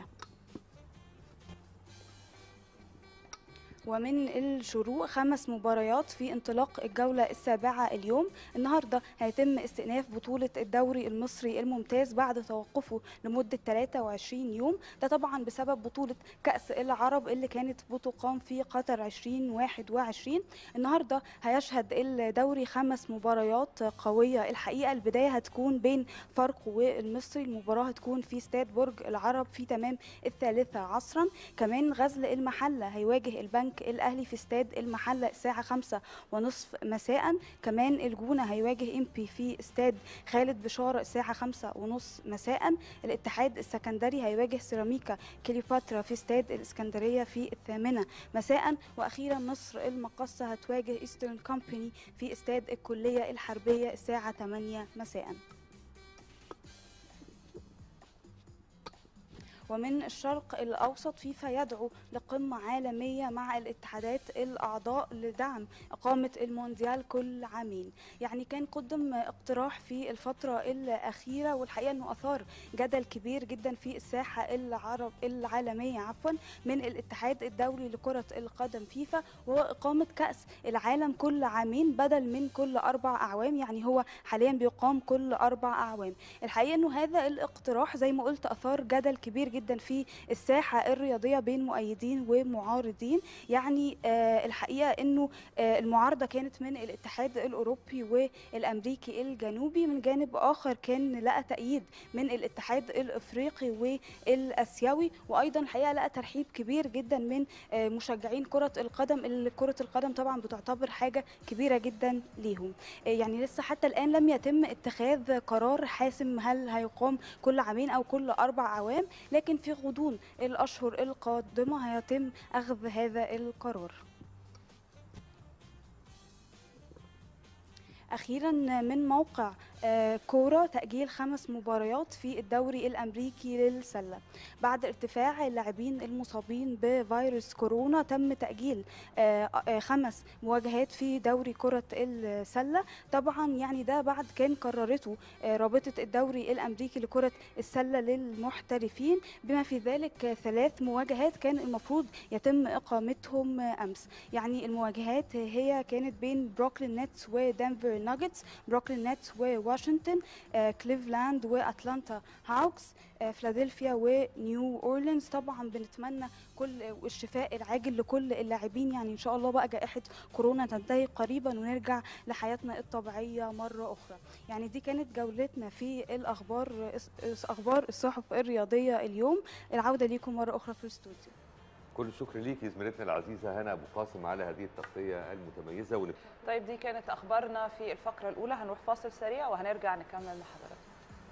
ومن الشروق خمس مباريات في انطلاق الجولة السابعة اليوم النهاردة هيتم استئناف بطولة الدوري المصري الممتاز بعد توقفه لمدة 23 يوم ده طبعا بسبب بطولة كأس العرب اللي كانت بتقام في قطر 2021 النهاردة هيشهد الدوري خمس مباريات قوية الحقيقة البداية هتكون بين فاركو والمصري المباراة هتكون في استاد برج العرب في تمام الثالثة عصرا كمان غزل المحلة هيواجه البنك الأهلي في استاد المحلة الساعة خمسة ونصف مساء كمان الجونة هيواجه إمبي في استاد خالد بشارة الساعة خمسة ونصف مساء الاتحاد السكندري هيواجه سيراميكا كليوباترا في استاد الإسكندرية في الثامنة مساء وأخيرا مصر المقصة هتواجه إيسترن كومباني في استاد الكلية الحربية الساعة 8 مساء ومن الشرق الأوسط فيفا يدعو لقمة عالمية مع الاتحادات الأعضاء لدعم إقامة المونديال كل عامين يعني كان قدم اقتراح في الفترة الأخيرة والحقيقة أنه أثار جدل كبير جدا في الساحة العرب العالمية عفوا من الاتحاد الدولي لكرة القدم فيفا وهو إقامة كأس العالم كل عامين بدل من كل أربع أعوام يعني هو حاليا بيقام كل أربع أعوام الحقيقة أنه هذا الاقتراح زي ما قلت أثار جدل كبير جدا في الساحة الرياضية بين مؤيدين ومعارضين يعني آه الحقيقة أنه آه المعارضة كانت من الاتحاد الأوروبي والأمريكي الجنوبي من جانب آخر كان لقى تأييد من الاتحاد الإفريقي والآسيوي وأيضا الحقيقة لقى ترحيب كبير جدا من آه مشجعين كرة القدم اللي كرة القدم طبعا بتعتبر حاجة كبيرة جدا ليهم آه يعني لسه حتى الآن لم يتم اتخاذ قرار حاسم هل هيقام كل عامين أو كل أربع أعوام لكن في غضون الأشهر القادمة هيتم أخذ هذا القرار أخيرا من موقع آه، كورة تأجيل خمس مباريات في الدوري الأمريكي للسلة بعد ارتفاع اللاعبين المصابين بفيروس كورونا تم تأجيل آه، آه، خمس مواجهات في دوري كرة السلة طبعا يعني ده بعد كان قررته آه، رابطة الدوري الأمريكي لكرة السلة للمحترفين بما في ذلك آه، ثلاث مواجهات كان المفروض يتم إقامتهم آه، أمس يعني المواجهات هي كانت بين بروكلين نتس ودنفر ناجتس بروكلين نتس وواشنطن آه، كليفلاند واتلانتا هاوكس آه، فيلادلفيا ونيو اورلينز طبعا بنتمنى كل الشفاء العاجل لكل اللاعبين يعني ان شاء الله بقى جائحه كورونا تنتهي قريبا ونرجع لحياتنا الطبيعيه مره اخرى يعني دي كانت جولتنا في الاخبار اخبار الصحف الرياضيه اليوم العوده ليكم مره اخرى في الاستوديو كل الشكر ليكي زميلتنا العزيزه هنا ابو قاسم على هذه التغطيه المتميزه ونب... طيب دي كانت اخبارنا في الفقره الاولى هنروح فاصل سريع وهنرجع نكمل مع حضراتكم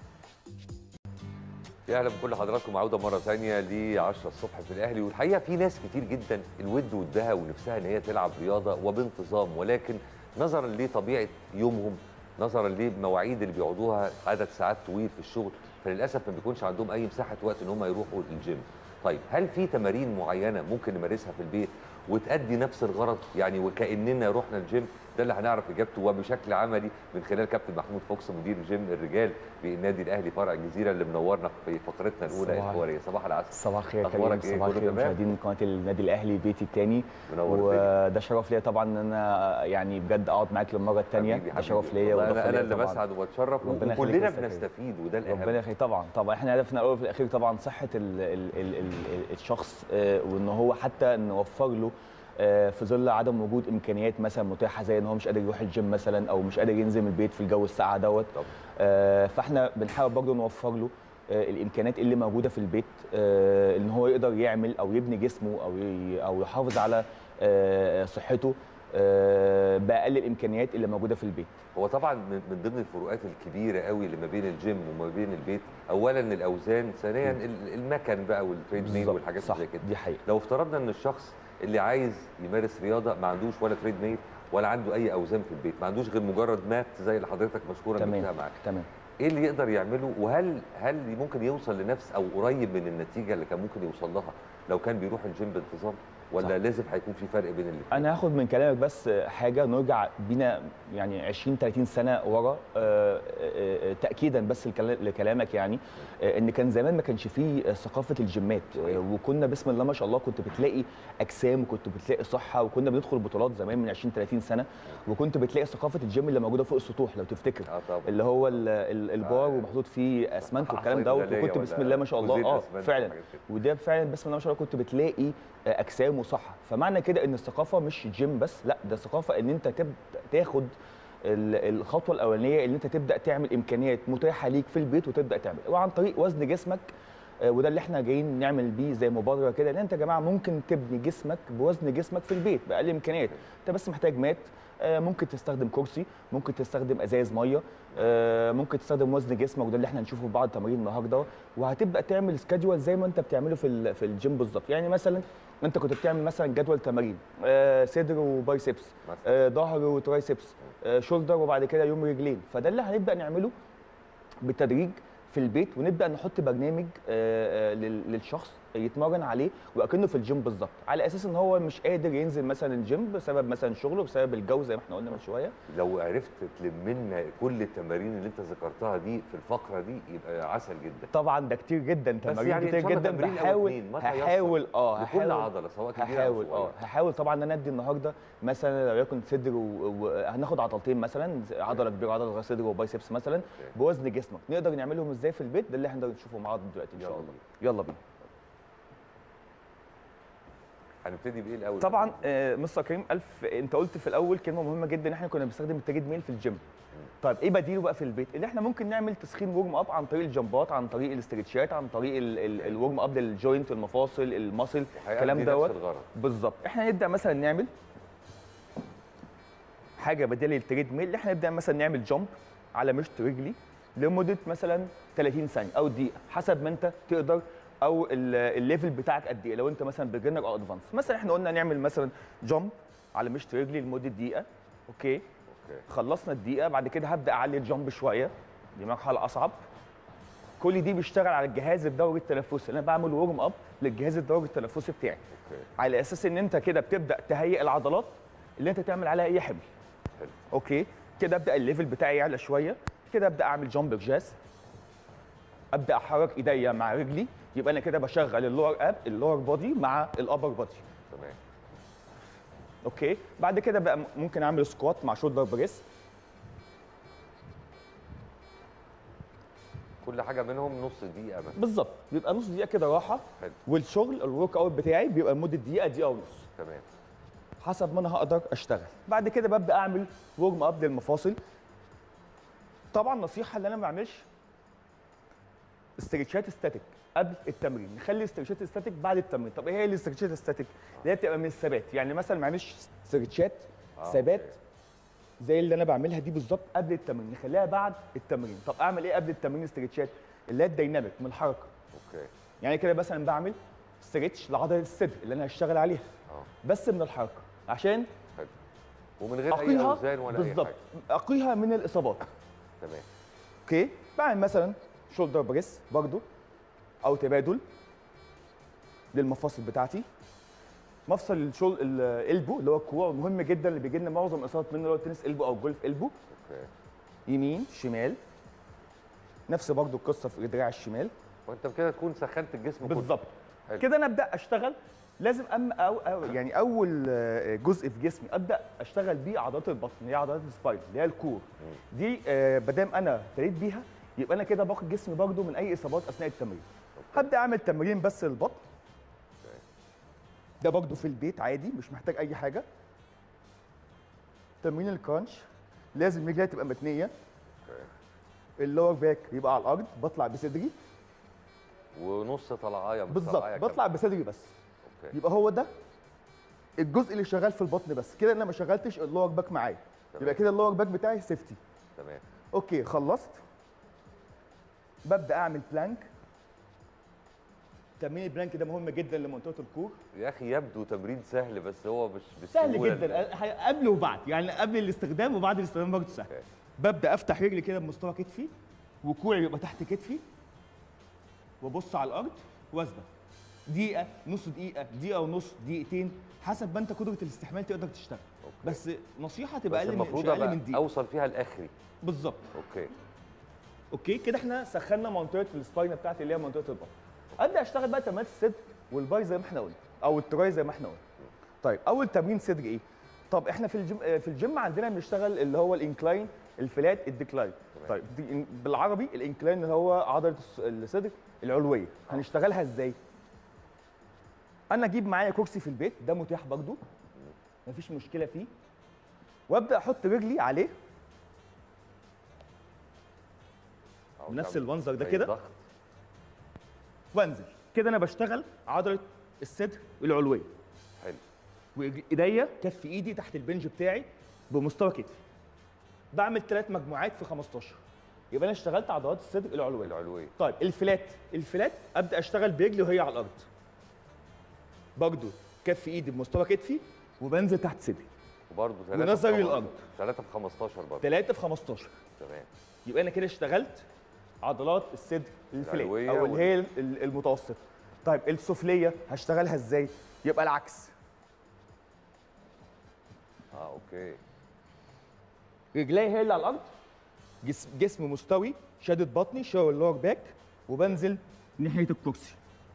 يا اهلا بكل حضراتكم عوده مره ثانيه ل 10 الصبح في الاهلي والحقيقه في ناس كتير جدا الود ودها ونفسها ان هي تلعب رياضه وبانتظام ولكن نظرا لطبيعه يومهم نظرا للمواعيد اللي بيقعدوها عدد ساعات طويل في الشغل فللاسف ما بيكونش عندهم اي مساحه وقت ان هم يروحوا الجيم طيب هل في تمارين معينه ممكن نمارسها في البيت وتأدي نفس الغرض يعني وكأننا رحنا الجيم ده اللي هنعرف اجابته وبشكل عملي من خلال كابتن محمود فوكس مدير جيم الرجال بالنادي الاهلي فرع الجزيره اللي منورنا في فقرتنا الاولى صباح- الحواريه صباح العسل صباح الخير يا أخبارك كريم إيه؟ صباح كله الخير تمام؟ مشاهدين قناه النادي الاهلي بيتي الثاني منور الدنيا. وده شرف ليا طبعا ان انا يعني بجد اقعد معاك للمره الثانيه حبيبي ده شرف حبيبي. ليا والله وإضافة انا انا ليا اللي طبعاً. بسعد وبتشرف ربنا يخليك وكلنا يا أستاذ كريم. بنستفيد وده الاهم ربنا يخليك طبعا طبعا احنا هدفنا الاول في الاخير طبعا صحه ال ال ال ال ال الشخص آه، وان هو حتى نوفر له آه، في ظل عدم وجود امكانيات مثلا متاحه زي ان هو مش قادر يروح الجيم مثلا او مش قادر ينزل من البيت في الجو الساقع دوت طبعا. آه، فاحنا بنحاول برضه نوفر له آه، الامكانيات اللي موجوده في البيت آه، ان هو يقدر يعمل او يبني جسمه او ي- او يحافظ على آه، صحته آه، باقل الامكانيات اللي موجوده في البيت هو طبعا من من ضمن الفروقات الكبيره قوي اللي ما بين الجيم وما بين البيت اولا الاوزان ثانيا ال- المكن بقى والتريد ميل بالظبط، والحاجات صح زي كده دي حقيقه لو افترضنا ان الشخص اللي عايز يمارس رياضه ما عندوش ولا تريد ميل ولا عنده اي اوزان في البيت ما عندوش غير مجرد مات زي اللي حضرتك مشكورا تمام. جبتها معاك تمام ايه اللي يقدر يعمله وهل هل ممكن يوصل لنفس او قريب من النتيجه اللي كان ممكن يوصل لها لو كان بيروح الجيم بانتظام ولا صح. لازم هيكون في فرق بين الاثنين انا هاخد من كلامك بس حاجه نرجع بينا يعني 20 30 سنه ورا آه، آه، آه، تاكيدا بس لكلا- لكلامك يعني آه، ان كان زمان ما كانش فيه ثقافه الجيمات آه، وكنا بسم الله ما شاء الله كنت بتلاقي اجسام وكنت بتلاقي صحه وكنا بندخل بطولات زمان من 20 30 سنه وكنت بتلاقي ثقافه الجيم اللي موجوده فوق السطوح لو تفتكر اه طبعا اللي هو ال- ال- البار آه. ومحطوط فيه اسمنت والكلام صيدلية دوت وكنت ولا بسم الله ما شاء الله كوزين اه أسمنت فعلا وحاجات كده. وده فعلا بسم الله ما شاء الله كنت بتلاقي آه، اجسام وصحه فمعنى كده ان الثقافه مش جيم بس لا ده ثقافه ان انت تبدا تاخد ال- الخطوه الاولانيه اللي انت تبدا تعمل امكانيات متاحه ليك في البيت وتبدا تعمل وعن طريق وزن جسمك آه، وده اللي احنا جايين نعمل بيه زي مبادره كده ان انت يا جماعه ممكن تبني جسمك بوزن جسمك في البيت باقل امكانيات انت بس محتاج مات آه، ممكن تستخدم كرسي ممكن تستخدم ازايز ميه آه، ممكن تستخدم وزن جسمك وده اللي احنا هنشوفه في بعض التمارين النهارده وهتبدا تعمل سكادجوال زي ما انت بتعمله في ال- في الجيم بالظبط يعني مثلا انت كنت بتعمل مثلا جدول تمارين آه، صدر وبايسبس مثلا آه، ظهر وترايسبس آه، شولدر وبعد كده يوم رجلين فده اللي هنبدا نعمله بالتدريج في البيت ونبدا نحط برنامج آه، آه، لل- للشخص يتمرن عليه واكنه في الجيم بالظبط على اساس ان هو مش قادر ينزل مثلا الجيم بسبب مثلا شغله بسبب الجو زي ما احنا قلنا من شويه لو عرفت تلم لنا كل التمارين اللي انت ذكرتها دي في الفقره دي يبقى عسل جدا طبعا ده كتير جدا بس تمارين يعني إن كتير شاء الله جدا تمرين أو بحاول اتنين، ما تيسر. هحاول اه لكل هحاول عضله سواء كبيره هحاول او اه صغيره هحاول طبعا ان انا ادي النهارده مثلا لو يكن صدر وهناخد عضلتين مثلا عضله كبيره عضله صدر وبايسبس مثلا بوزن جسمك نقدر نعملهم ازاي في البيت ده اللي احنا نقدر نشوفه مع بعض دلوقتي ان شاء يلا الله يلا بينا هنبتدي بايه الاول طبعا آه، مستر كريم الف انت قلت في الاول كلمه مهمه جدا ان احنا كنا بنستخدم التريد ميل في الجيم طيب ايه بديله بقى في البيت اللي احنا ممكن نعمل تسخين ورم اب عن طريق الجمبات عن طريق الاسترتشات عن طريق ال- ال- الورم اب للجوينت المفاصل المصل الكلام وهيأدي دوت نفس الغرض بالظبط احنا نبدا مثلا نعمل حاجه بديله للتريد ميل اللي احنا نبدا مثلا نعمل جامب على مشط رجلي لمده مثلا 30 ثانيه او دقيقه حسب ما انت تقدر او ال- الليفل بتاعك قد ايه لو انت مثلا بيجنر او ادفانس مثلا احنا قلنا نعمل مثلا جامب على مشط رجلي لمده دقيقه اوكي اوكي خلصنا الدقيقه بعد كده هبدا اعلي الجامب شويه دي مرحله اصعب كل دي بيشتغل على الجهاز الدوري التنفسي انا بعمل ورم اب للجهاز الدوري التنفسي بتاعي اوكي على اساس ان انت كده بتبدا تهيئ العضلات اللي انت تعمل عليها اي حمل حلو. اوكي كده ابدا الليفل بتاعي يعلى شويه كده ابدا اعمل جامب جاز ابدا احرك ايديا مع رجلي يبقى انا كده بشغل اللور اب اللور بودي مع الابر بودي تمام اوكي بعد كده بقى ممكن اعمل سكوات مع شولدر بريس كل حاجه منهم نص دقيقه مثلا بالظبط بيبقى نص دقيقه كده راحه حلو والشغل الورك اوت بتاعي بيبقى لمده دقيقه دقيقه ونص تمام حسب ما انا هقدر اشتغل بعد كده ببدا اعمل ورم اب للمفاصل طبعا نصيحه ان انا ما بعملش استرتشات ستاتيك قبل التمرين نخلي استرتشات ستاتيك بعد التمرين طب ايه هي الاسترتشات ستاتيك اللي هي بتبقى من الثبات يعني مثلا ما اعملش استرتشات آه، ثبات أوكي. زي اللي انا بعملها دي بالظبط قبل التمرين نخليها بعد التمرين طب اعمل ايه قبل التمرين استرتشات اللي هي الديناميك من الحركه اوكي يعني كده مثلا بعمل ستريتش لعضله الصدر اللي انا هشتغل عليها اه بس من الحركه عشان حلو ومن غير اي اقيها اوزان ولا اي بالظبط حاجه اقيها من الاصابات تمام اوكي بعمل مثلا شولدر بريس برضو او تبادل للمفاصل بتاعتي مفصل الشول الالبو اللي هو الكوع مهم جدا اللي بيجي لنا معظم الاصابات منه اللي هو التنس البو او الجولف البو اوكي يمين شمال نفس برضو القصه في الدراع الشمال وانت بكده تكون سخنت الجسم كله بالظبط حلو. كده انا ابدا اشتغل لازم أم أو, أو يعني اول آه، جزء في جسمي ابدا اشتغل بيه عضلات البطن اللي هي عضلات السباين اللي هي الكور دي ما دام انا ابتديت بيها يبقى انا كده باخد جسمي برضو من اي اصابات اثناء التمرين هبدا اعمل تمرين بس للبطن ده برضو في البيت عادي مش محتاج اي حاجه تمرين الكرانش لازم رجلي تبقى متنيه اللور باك يبقى على الارض بطلع بصدري ونص طلعايه مش بالظبط طلعاية بطلع بصدري بس اوكي يبقى هو ده الجزء اللي شغال في البطن بس كده انا ما شغلتش اللور باك معايا تمام. يبقى كده اللور باك بتاعي سيفتي تمام اوكي خلصت ببدا اعمل بلانك تمرين البلانك ده مهم جدا لمنطقه الكور يا اخي يبدو تمرين سهل بس هو مش سهل بالسهولة جدا اللي- قبل وبعد يعني قبل الاستخدام وبعد الاستخدام برضه سهل أوكي. ببدا افتح رجلي كده بمستوى كتفي وكوعي بيبقى تحت كتفي وابص على الارض واثبت دقيقه نص دقيقه دقيقه ونص دقيقتين حسب ما انت قدره الاستحمال تقدر تشتغل أوكي. بس نصيحه تبقى بس اقل من المفروض مش اقل أبقى من دقيقه اوصل فيها لاخري بالظبط اوكي اوكي كده احنا سخنا منطقه السباينه بتاعتي اللي هي منطقه البطن ابدا اشتغل بقى تمرينات الصدر والباي زي ما احنا قلنا او التراي زي ما احنا قلنا طيب اول تمرين صدر ايه طب احنا في الجيم آه، في الجيم عندنا بنشتغل اللي هو الانكلاين الفلات الديكلاين تمام. طيب دي بالعربي الانكلاين اللي هو عضله الص- الصدر العلويه هنشتغلها ازاي انا اجيب معايا كرسي في البيت ده متاح برضو مفيش مشكله فيه وابدا احط رجلي عليه أو بنفس تعمل المنظر ده زي كده. ضغط. وانزل كده انا بشتغل عضله الصدر العلويه حلو وايديا كف ايدي تحت البنج بتاعي بمستوى كتفي بعمل ثلاث مجموعات في 15 يبقى انا اشتغلت عضلات الصدر العلويه العلويه طيب الفلات الفلات ابدا اشتغل برجلي وهي على الارض برضه كف ايدي بمستوى كتفي وبنزل تحت صدري وبرضه ونظري للأرض. 3 في 15 برضه ثلاثه في 15 تمام يبقى انا كده اشتغلت عضلات الصدر الفلات العلوية او وال- اللي هي ال- المتوسطه طيب السفليه هشتغلها ازاي يبقى العكس اه اوكي رجلي هي اللي على الارض جسم جسم مستوي شادد بطني شاور اللور باك وبنزل ناحيه الكرسي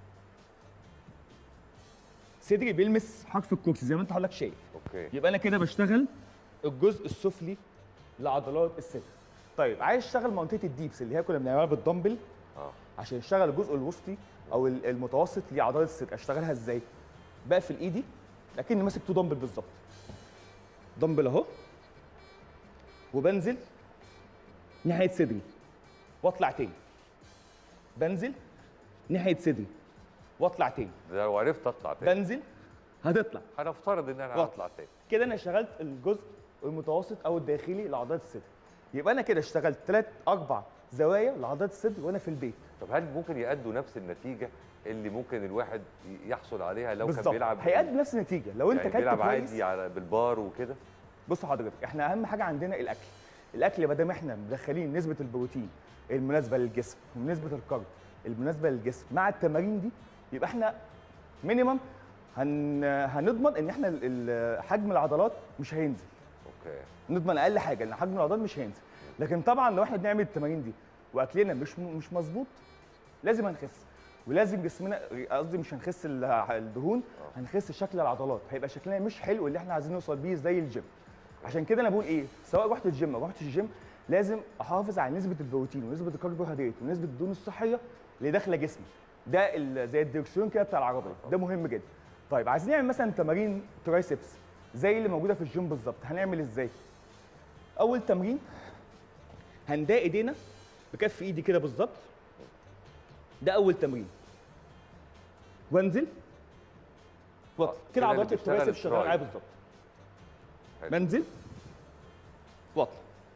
صدري بيلمس حرف الكرسي زي ما انت حضرتك شايف اوكي يبقى انا كده بشتغل الجزء السفلي لعضلات الصدر طيب عايز اشتغل منطقه الديبس اللي هي كنا بنعملها بالدمبل اه عشان اشتغل الجزء الوسطي او ال- المتوسط لعضلات الصدر اشتغلها ازاي بقفل ايدي اكني ماسك تو دمبل بالظبط دمبل اهو وبنزل ناحيه صدري واطلع تاني بنزل ناحيه صدري واطلع تاني ده لو عرفت اطلع تاني بنزل هتطلع هنفترض ان انا واطلع. هطلع تاني كده انا شغلت الجزء المتوسط او الداخلي لعضلات الصدر يبقى انا كده اشتغلت ثلاث اربع زوايا لعضلات الصدر وانا في البيت طب هل ممكن يأدوا نفس النتيجه اللي ممكن الواحد يحصل عليها لو كان بالظبط بيلعب هيأدي نفس النتيجه لو انت يعني كلت بيلعب كويس عادي على بالبار وكده بص حضرتك احنا اهم حاجه عندنا الاكل الاكل ما دام احنا مدخلين نسبه البروتين المناسبه للجسم ونسبه الكارب المناسبه للجسم مع التمارين دي يبقى احنا مينيمم هن... هنضمن ان احنا ال- ال- حجم العضلات مش هينزل اوكي نضمن اقل حاجه ان حجم العضلات مش هينزل لكن طبعا لو احنا بنعمل التمارين دي واكلنا مش م- مش مظبوط لازم هنخس ولازم جسمنا قصدي مش هنخس ال- الدهون هنخس شكل العضلات هيبقى شكلنا مش حلو اللي احنا عايزين نوصل بيه زي الجيم عشان كده انا بقول ايه سواء رحت الجيم او رحت الجيم لازم احافظ على نسبه البروتين ونسبه الكربوهيدرات ونسبه الدهون الصحيه اللي داخله جسمي ده ال- زي الدركسيون كده بتاع العربيه ده مهم جدا طيب عايزين نعمل مثلا تمارين ترايسبس زي اللي موجوده في الجيم بالظبط هنعمل ازاي اول تمرين هنداء ايدينا بكف ايدي كده بالظبط ده اول تمرين وانزل واطلع آه، كده كده عضلات اللي بيشتغل الترايسبس شغاله التراي. معايا بالظبط حلو. بنزل واطلع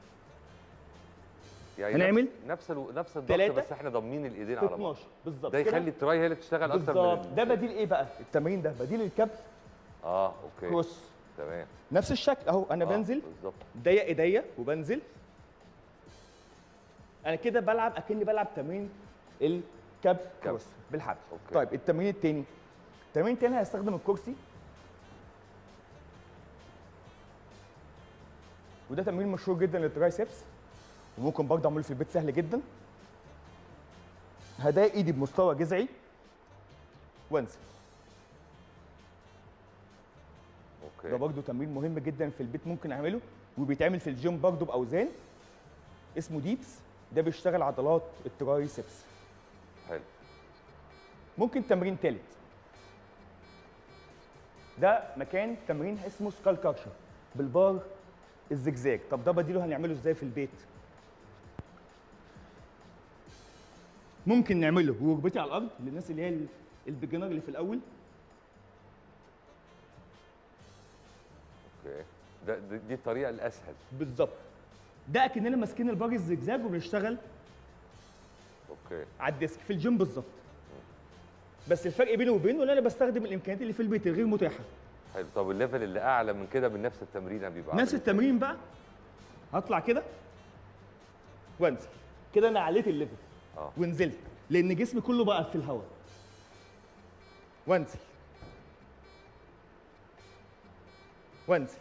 يعني هنعمل نفس نفس, الو... نفس الضغط تلاتة بس احنا ضامنين الايدين في على بعض 12 بالظبط ده كده. يخلي التراي هي اللي تشتغل اكتر بالظبط من ده بديل ايه بقى التمرين ده بديل الكب اه اوكي كروس تمام نفس الشكل اهو انا آه، بنزل بالظبط ضيق ايديا وبنزل انا كده بلعب اكني بلعب تمرين الكاب كروس بالحبل أوكي. طيب التمرين التاني التمرين التاني هستخدم الكرسي وده تمرين مشهور جدا للترايسبس وممكن برضه اعمله في البيت سهل جدا هضايق ايدي بمستوى جذعي وانزل ده اوكي برضه تمرين مهم جدا في البيت ممكن اعمله وبيتعمل في الجيم برضه باوزان اسمه ديبس ده بيشتغل عضلات الترايسبس حلو ممكن تمرين تالت ده مكان تمرين اسمه سكال كارشر بالبار الزجزاج طب ده بديله هنعمله ازاي في البيت ممكن نعمله وركبتي على الارض للناس اللي هي ال- البيجنر اللي في الاول ده دي دي الطريقه الاسهل بالظبط ده اكننا ماسكين البار الزجزاج وبنشتغل اوكي على الديسك في الجيم بالظبط بس الفرق بينه وبينه ان انا بستخدم الامكانيات اللي في البيت الغير متاحه حلو طب الليفل اللي اعلى من كده من نفس التمرين بيبقى نفس عامل التمرين بقى هطلع كده وانزل كده انا عليت الليفل اه ونزلت لان جسمي كله بقى في الهواء وانزل وانزل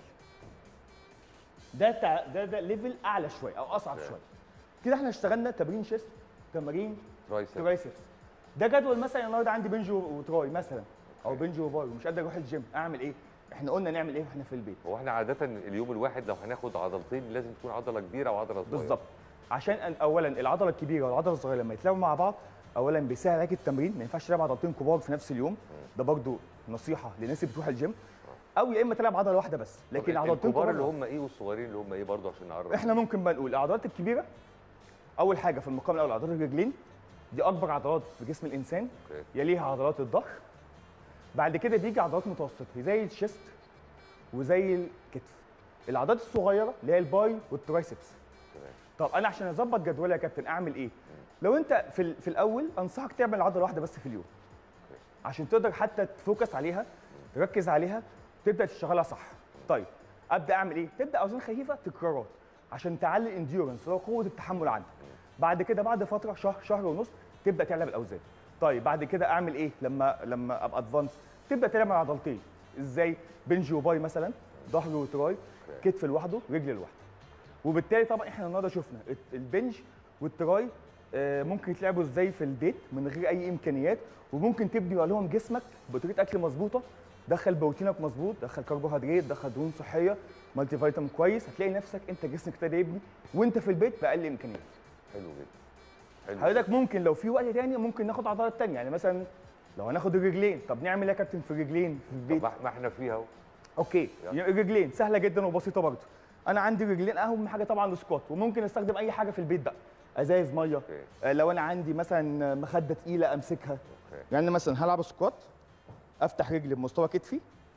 ده تع... ده ده ليفل اعلى شويه او اصعب اوكي. شويه كده احنا اشتغلنا تمرين شيست تمارين ترايسب ترايسبس ده جدول مثلا النهارده عندي بنج وتراي مثلا او بنج وباي ومش قادر اروح الجيم اعمل ايه احنا قلنا نعمل ايه واحنا في البيت هو احنا عاده اليوم الواحد لو هناخد عضلتين لازم تكون عضله كبيره وعضله صغيره بالظبط عشان أن اولا العضله الكبيره والعضله الصغيره لما يتلاقوا مع بعض اولا بيسهل عليك التمرين ما ينفعش تلعب عضلتين كبار في نفس اليوم ده برضو نصيحه للناس اللي بتروح الجيم او يا اما تلعب عضله واحده بس طب لكن عضلتين الكبار كبار اللي هم ايه والصغيرين اللي هم ايه برضه عشان نعرف احنا ممكن بقى نقول العضلات الكبيره اول حاجه في المقام الاول عضلات الرجلين دي اكبر عضلات في جسم الانسان اوكي يليها عضلات الظهر بعد كده بيجي عضلات متوسطه زي الشيست وزي الكتف العضلات الصغيره اللي هي الباي والترايسبس تمام طب انا عشان اظبط جدولي يا كابتن اعمل ايه لو انت في ال- في الاول انصحك تعمل عضله واحده بس في اليوم عشان تقدر حتى تفوكس عليها تركز عليها تبدا تشتغلها صح طيب ابدا اعمل ايه تبدا اوزان خفيفه تكرارات عشان تعلي الانديورنس اللي هو قوه التحمل عندك بعد كده بعد فتره شهر شهر ونص تبدا تعلى بالاوزان طيب بعد كده اعمل ايه لما لما ابقى ادفانس تبدا تعمل عضلتين ازاي بنج وباي مثلا ظهر وتراي كتف لوحده رجل لوحده وبالتالي طبعا احنا النهارده شفنا الت- البنج والتراي آه، ممكن يتلعبوا ازاي في البيت من غير اي امكانيات وممكن تبني عليهم جسمك بطريقه اكل مظبوطه دخل بروتينك مظبوط دخل كربوهيدرات دخل دهون صحيه مالتي فيتامين كويس هتلاقي نفسك انت جسمك ابتدى يبني وانت في البيت باقل امكانيات حلو جدا حلو حضرتك ممكن لو في وقت تاني ممكن ناخد عضلات تانية يعني مثلا لو هناخد الرجلين طب نعمل ايه يا كابتن في الرجلين في البيت طب ما احنا فيها اهو اوكي يلا. الرجلين سهله جدا وبسيطه برضه انا عندي رجلين اهم حاجه طبعا السكوات وممكن استخدم اي حاجه في البيت بقى ازايز ميه اوكي آه، لو انا عندي مثلا مخده تقيله امسكها اوكي يعني مثلا هلعب سكوات افتح رجلي بمستوى كتفي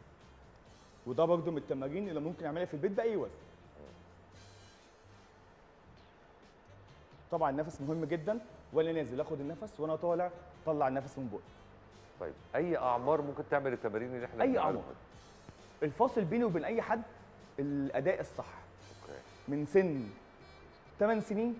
وده برضه من التمارين اللي ممكن اعملها في البيت باي وزن طبعا النفس مهم جدا وانا نازل اخد النفس وانا طالع طلع النفس من بقي طيب اي اعمار ممكن تعمل التمارين اللي احنا أي بنعملها؟ أعمار. الفاصل بيني وبين اي حد الاداء الصح اوكي من سن 8 سنين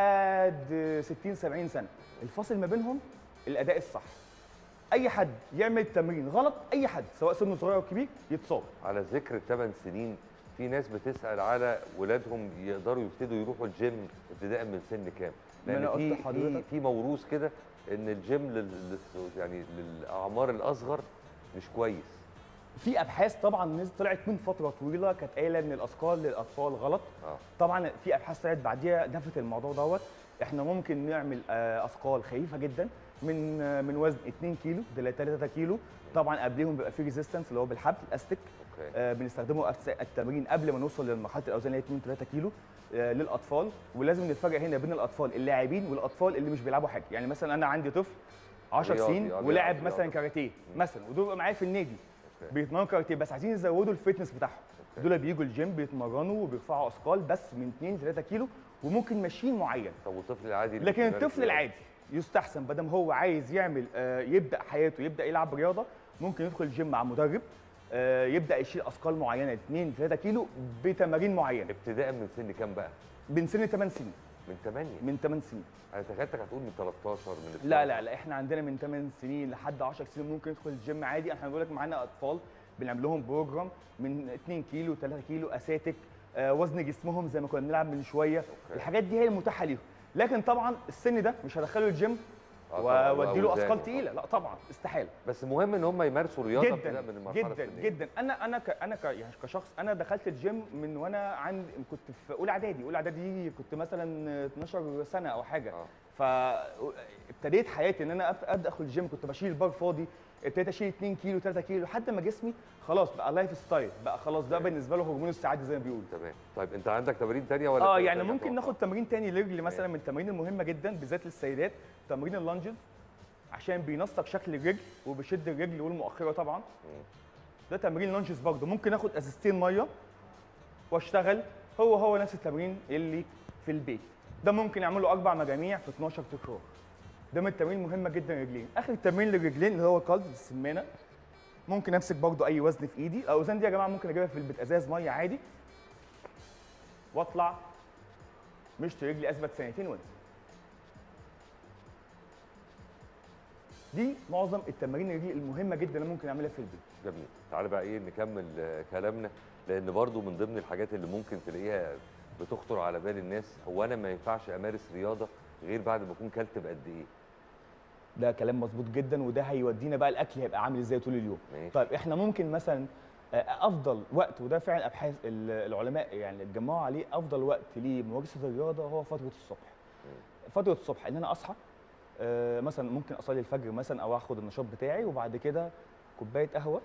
لحد 60 70 سنه الفاصل ما بينهم الاداء الصح اي حد يعمل تمرين غلط اي حد سواء سنه صغير او كبير يتصاب على ذكر الثمان سنين في ناس بتسال على ولادهم يقدروا يبتدوا يروحوا الجيم ابتداء من سن كام؟ ما أنا لان قلت في في لحضرتك. في موروث كده ان الجيم لل لل- يعني للاعمار الاصغر مش كويس في ابحاث طبعا نزل طلعت من فتره طويله كانت قايله ان الاثقال للاطفال غلط اه طبعا في ابحاث طلعت بعديها نفت الموضوع دوت احنا ممكن نعمل آه، اثقال خفيفه جدا من آه، من وزن 2 كيلو ل 3 كيلو طبعا قبليهم بيبقى في ريزيستنس اللي هو بالحبل الاستيك اوكي آه، بنستخدمه أثناء التمرين قبل ما نوصل لمرحله الاوزان اللي هي 2 3 كيلو آه، للاطفال ولازم نفرق هنا بين الاطفال اللاعبين والاطفال اللي مش بيلعبوا حاجه يعني مثلا انا عندي طفل 10 رياضي، سنين آه، ولاعب بيلعب مثلا رياضة. كاراتيه مثلا ودول بيبقوا معايا في النادي اوكي بيتمرنوا كاراتيه بس عايزين يزودوا الفتنس بتاعهم أوكي. دول بيجوا الجيم بيتمرنوا وبيرفعوا اثقال بس من 2 ل 3 كيلو وممكن ماشيين معين طب والطفل العادي اللي لكن بيمارس الطفل رياضة؟ العادي يستحسن بدل هو عايز يعمل آه، يبدا حياته يبدا يلعب رياضه ممكن يدخل الجيم مع مدرب آه، يبدا يشيل اثقال معينه 2 3 كيلو بتمارين معينه ابتداء من سن كام بقى؟ من سن 8 سنين من 8 من 8 سنين انا تخيلتك هتقول من 13 من 12 لا لا لا احنا عندنا من 8 سنين لحد 10 سنين ممكن يدخل الجيم عادي احنا بنقول لك معانا اطفال بنعمل لهم بروجرام من 2 كيلو 3 كيلو اساتك آه، وزن جسمهم زي ما كنا بنلعب من شويه الحاجات دي هي المتاحه ليهم لكن طبعا السن ده مش هدخله الجيم آه طبعاً، واديله وأوزان اثقال وطبعاً. تقيله لا طبعا استحاله بس مهم ان هم يمارسوا رياضه جدا ابتداء من المرحله جدا السنية. جدا انا انا ك انا ك يعني كشخص انا دخلت الجيم من وانا عند كنت في اولى اعدادي اولى اعدادي كنت مثلا 12 سنه او حاجه آه. فابتديت حياتي ان انا أبت- ابدا ادخل الجيم كنت بشيل البار فاضي ابتديت اشيل 2 كيلو 3 كيلو لحد ما جسمي خلاص بقى لايف ستايل بقى خلاص ده بالنسبه له هرمون السعاده زي ما بيقولوا تمام طيب انت عندك تمارين تانية ولا اه أنت يعني بترجع ممكن تقف؟ ناخد تمرين تاني لرجل مثلا من التمارين المهمه جدا بالذات للسيدات تمرين اللانجز عشان بينسق شكل الرجل وبيشد الرجل والمؤخره طبعا ده تمرين لانجز برضه ممكن اخد ازازتين ميه واشتغل هو هو نفس التمرين اللي في البيت ده ممكن اعمله اربع مجاميع في 12 تكرار ده من التمارين مهمه جدا للرجلين اخر تمرين للرجلين اللي هو القلب السمانه ممكن امسك برضو اي وزن في ايدي الاوزان دي يا جماعه ممكن اجيبها في البيت ازاز ميه عادي واطلع مشط رجلي اثبت سنتين وانزل دي معظم التمارين الرجلي المهمه جدا اللي ممكن اعملها في البيت جميل تعالى بقى ايه نكمل آه، كلامنا لان برضو من ضمن الحاجات اللي ممكن تلاقيها بتخطر على بال الناس هو انا ما ينفعش امارس رياضه غير بعد ما اكون كلت بقد ايه ده كلام مظبوط جدا وده هيودينا بقى الاكل هيبقى عامل ازاي طول اليوم ماشي. طيب احنا ممكن مثلا آه، افضل وقت وده فعلا ابحاث ال- العلماء يعني اتجمعوا عليه افضل وقت لممارسه الرياضه هو فتره الصبح فتره الصبح ان انا اصحى آه، مثلا ممكن اصلي الفجر مثلا او اخد النشاط بتاعي وبعد كده كوبايه قهوه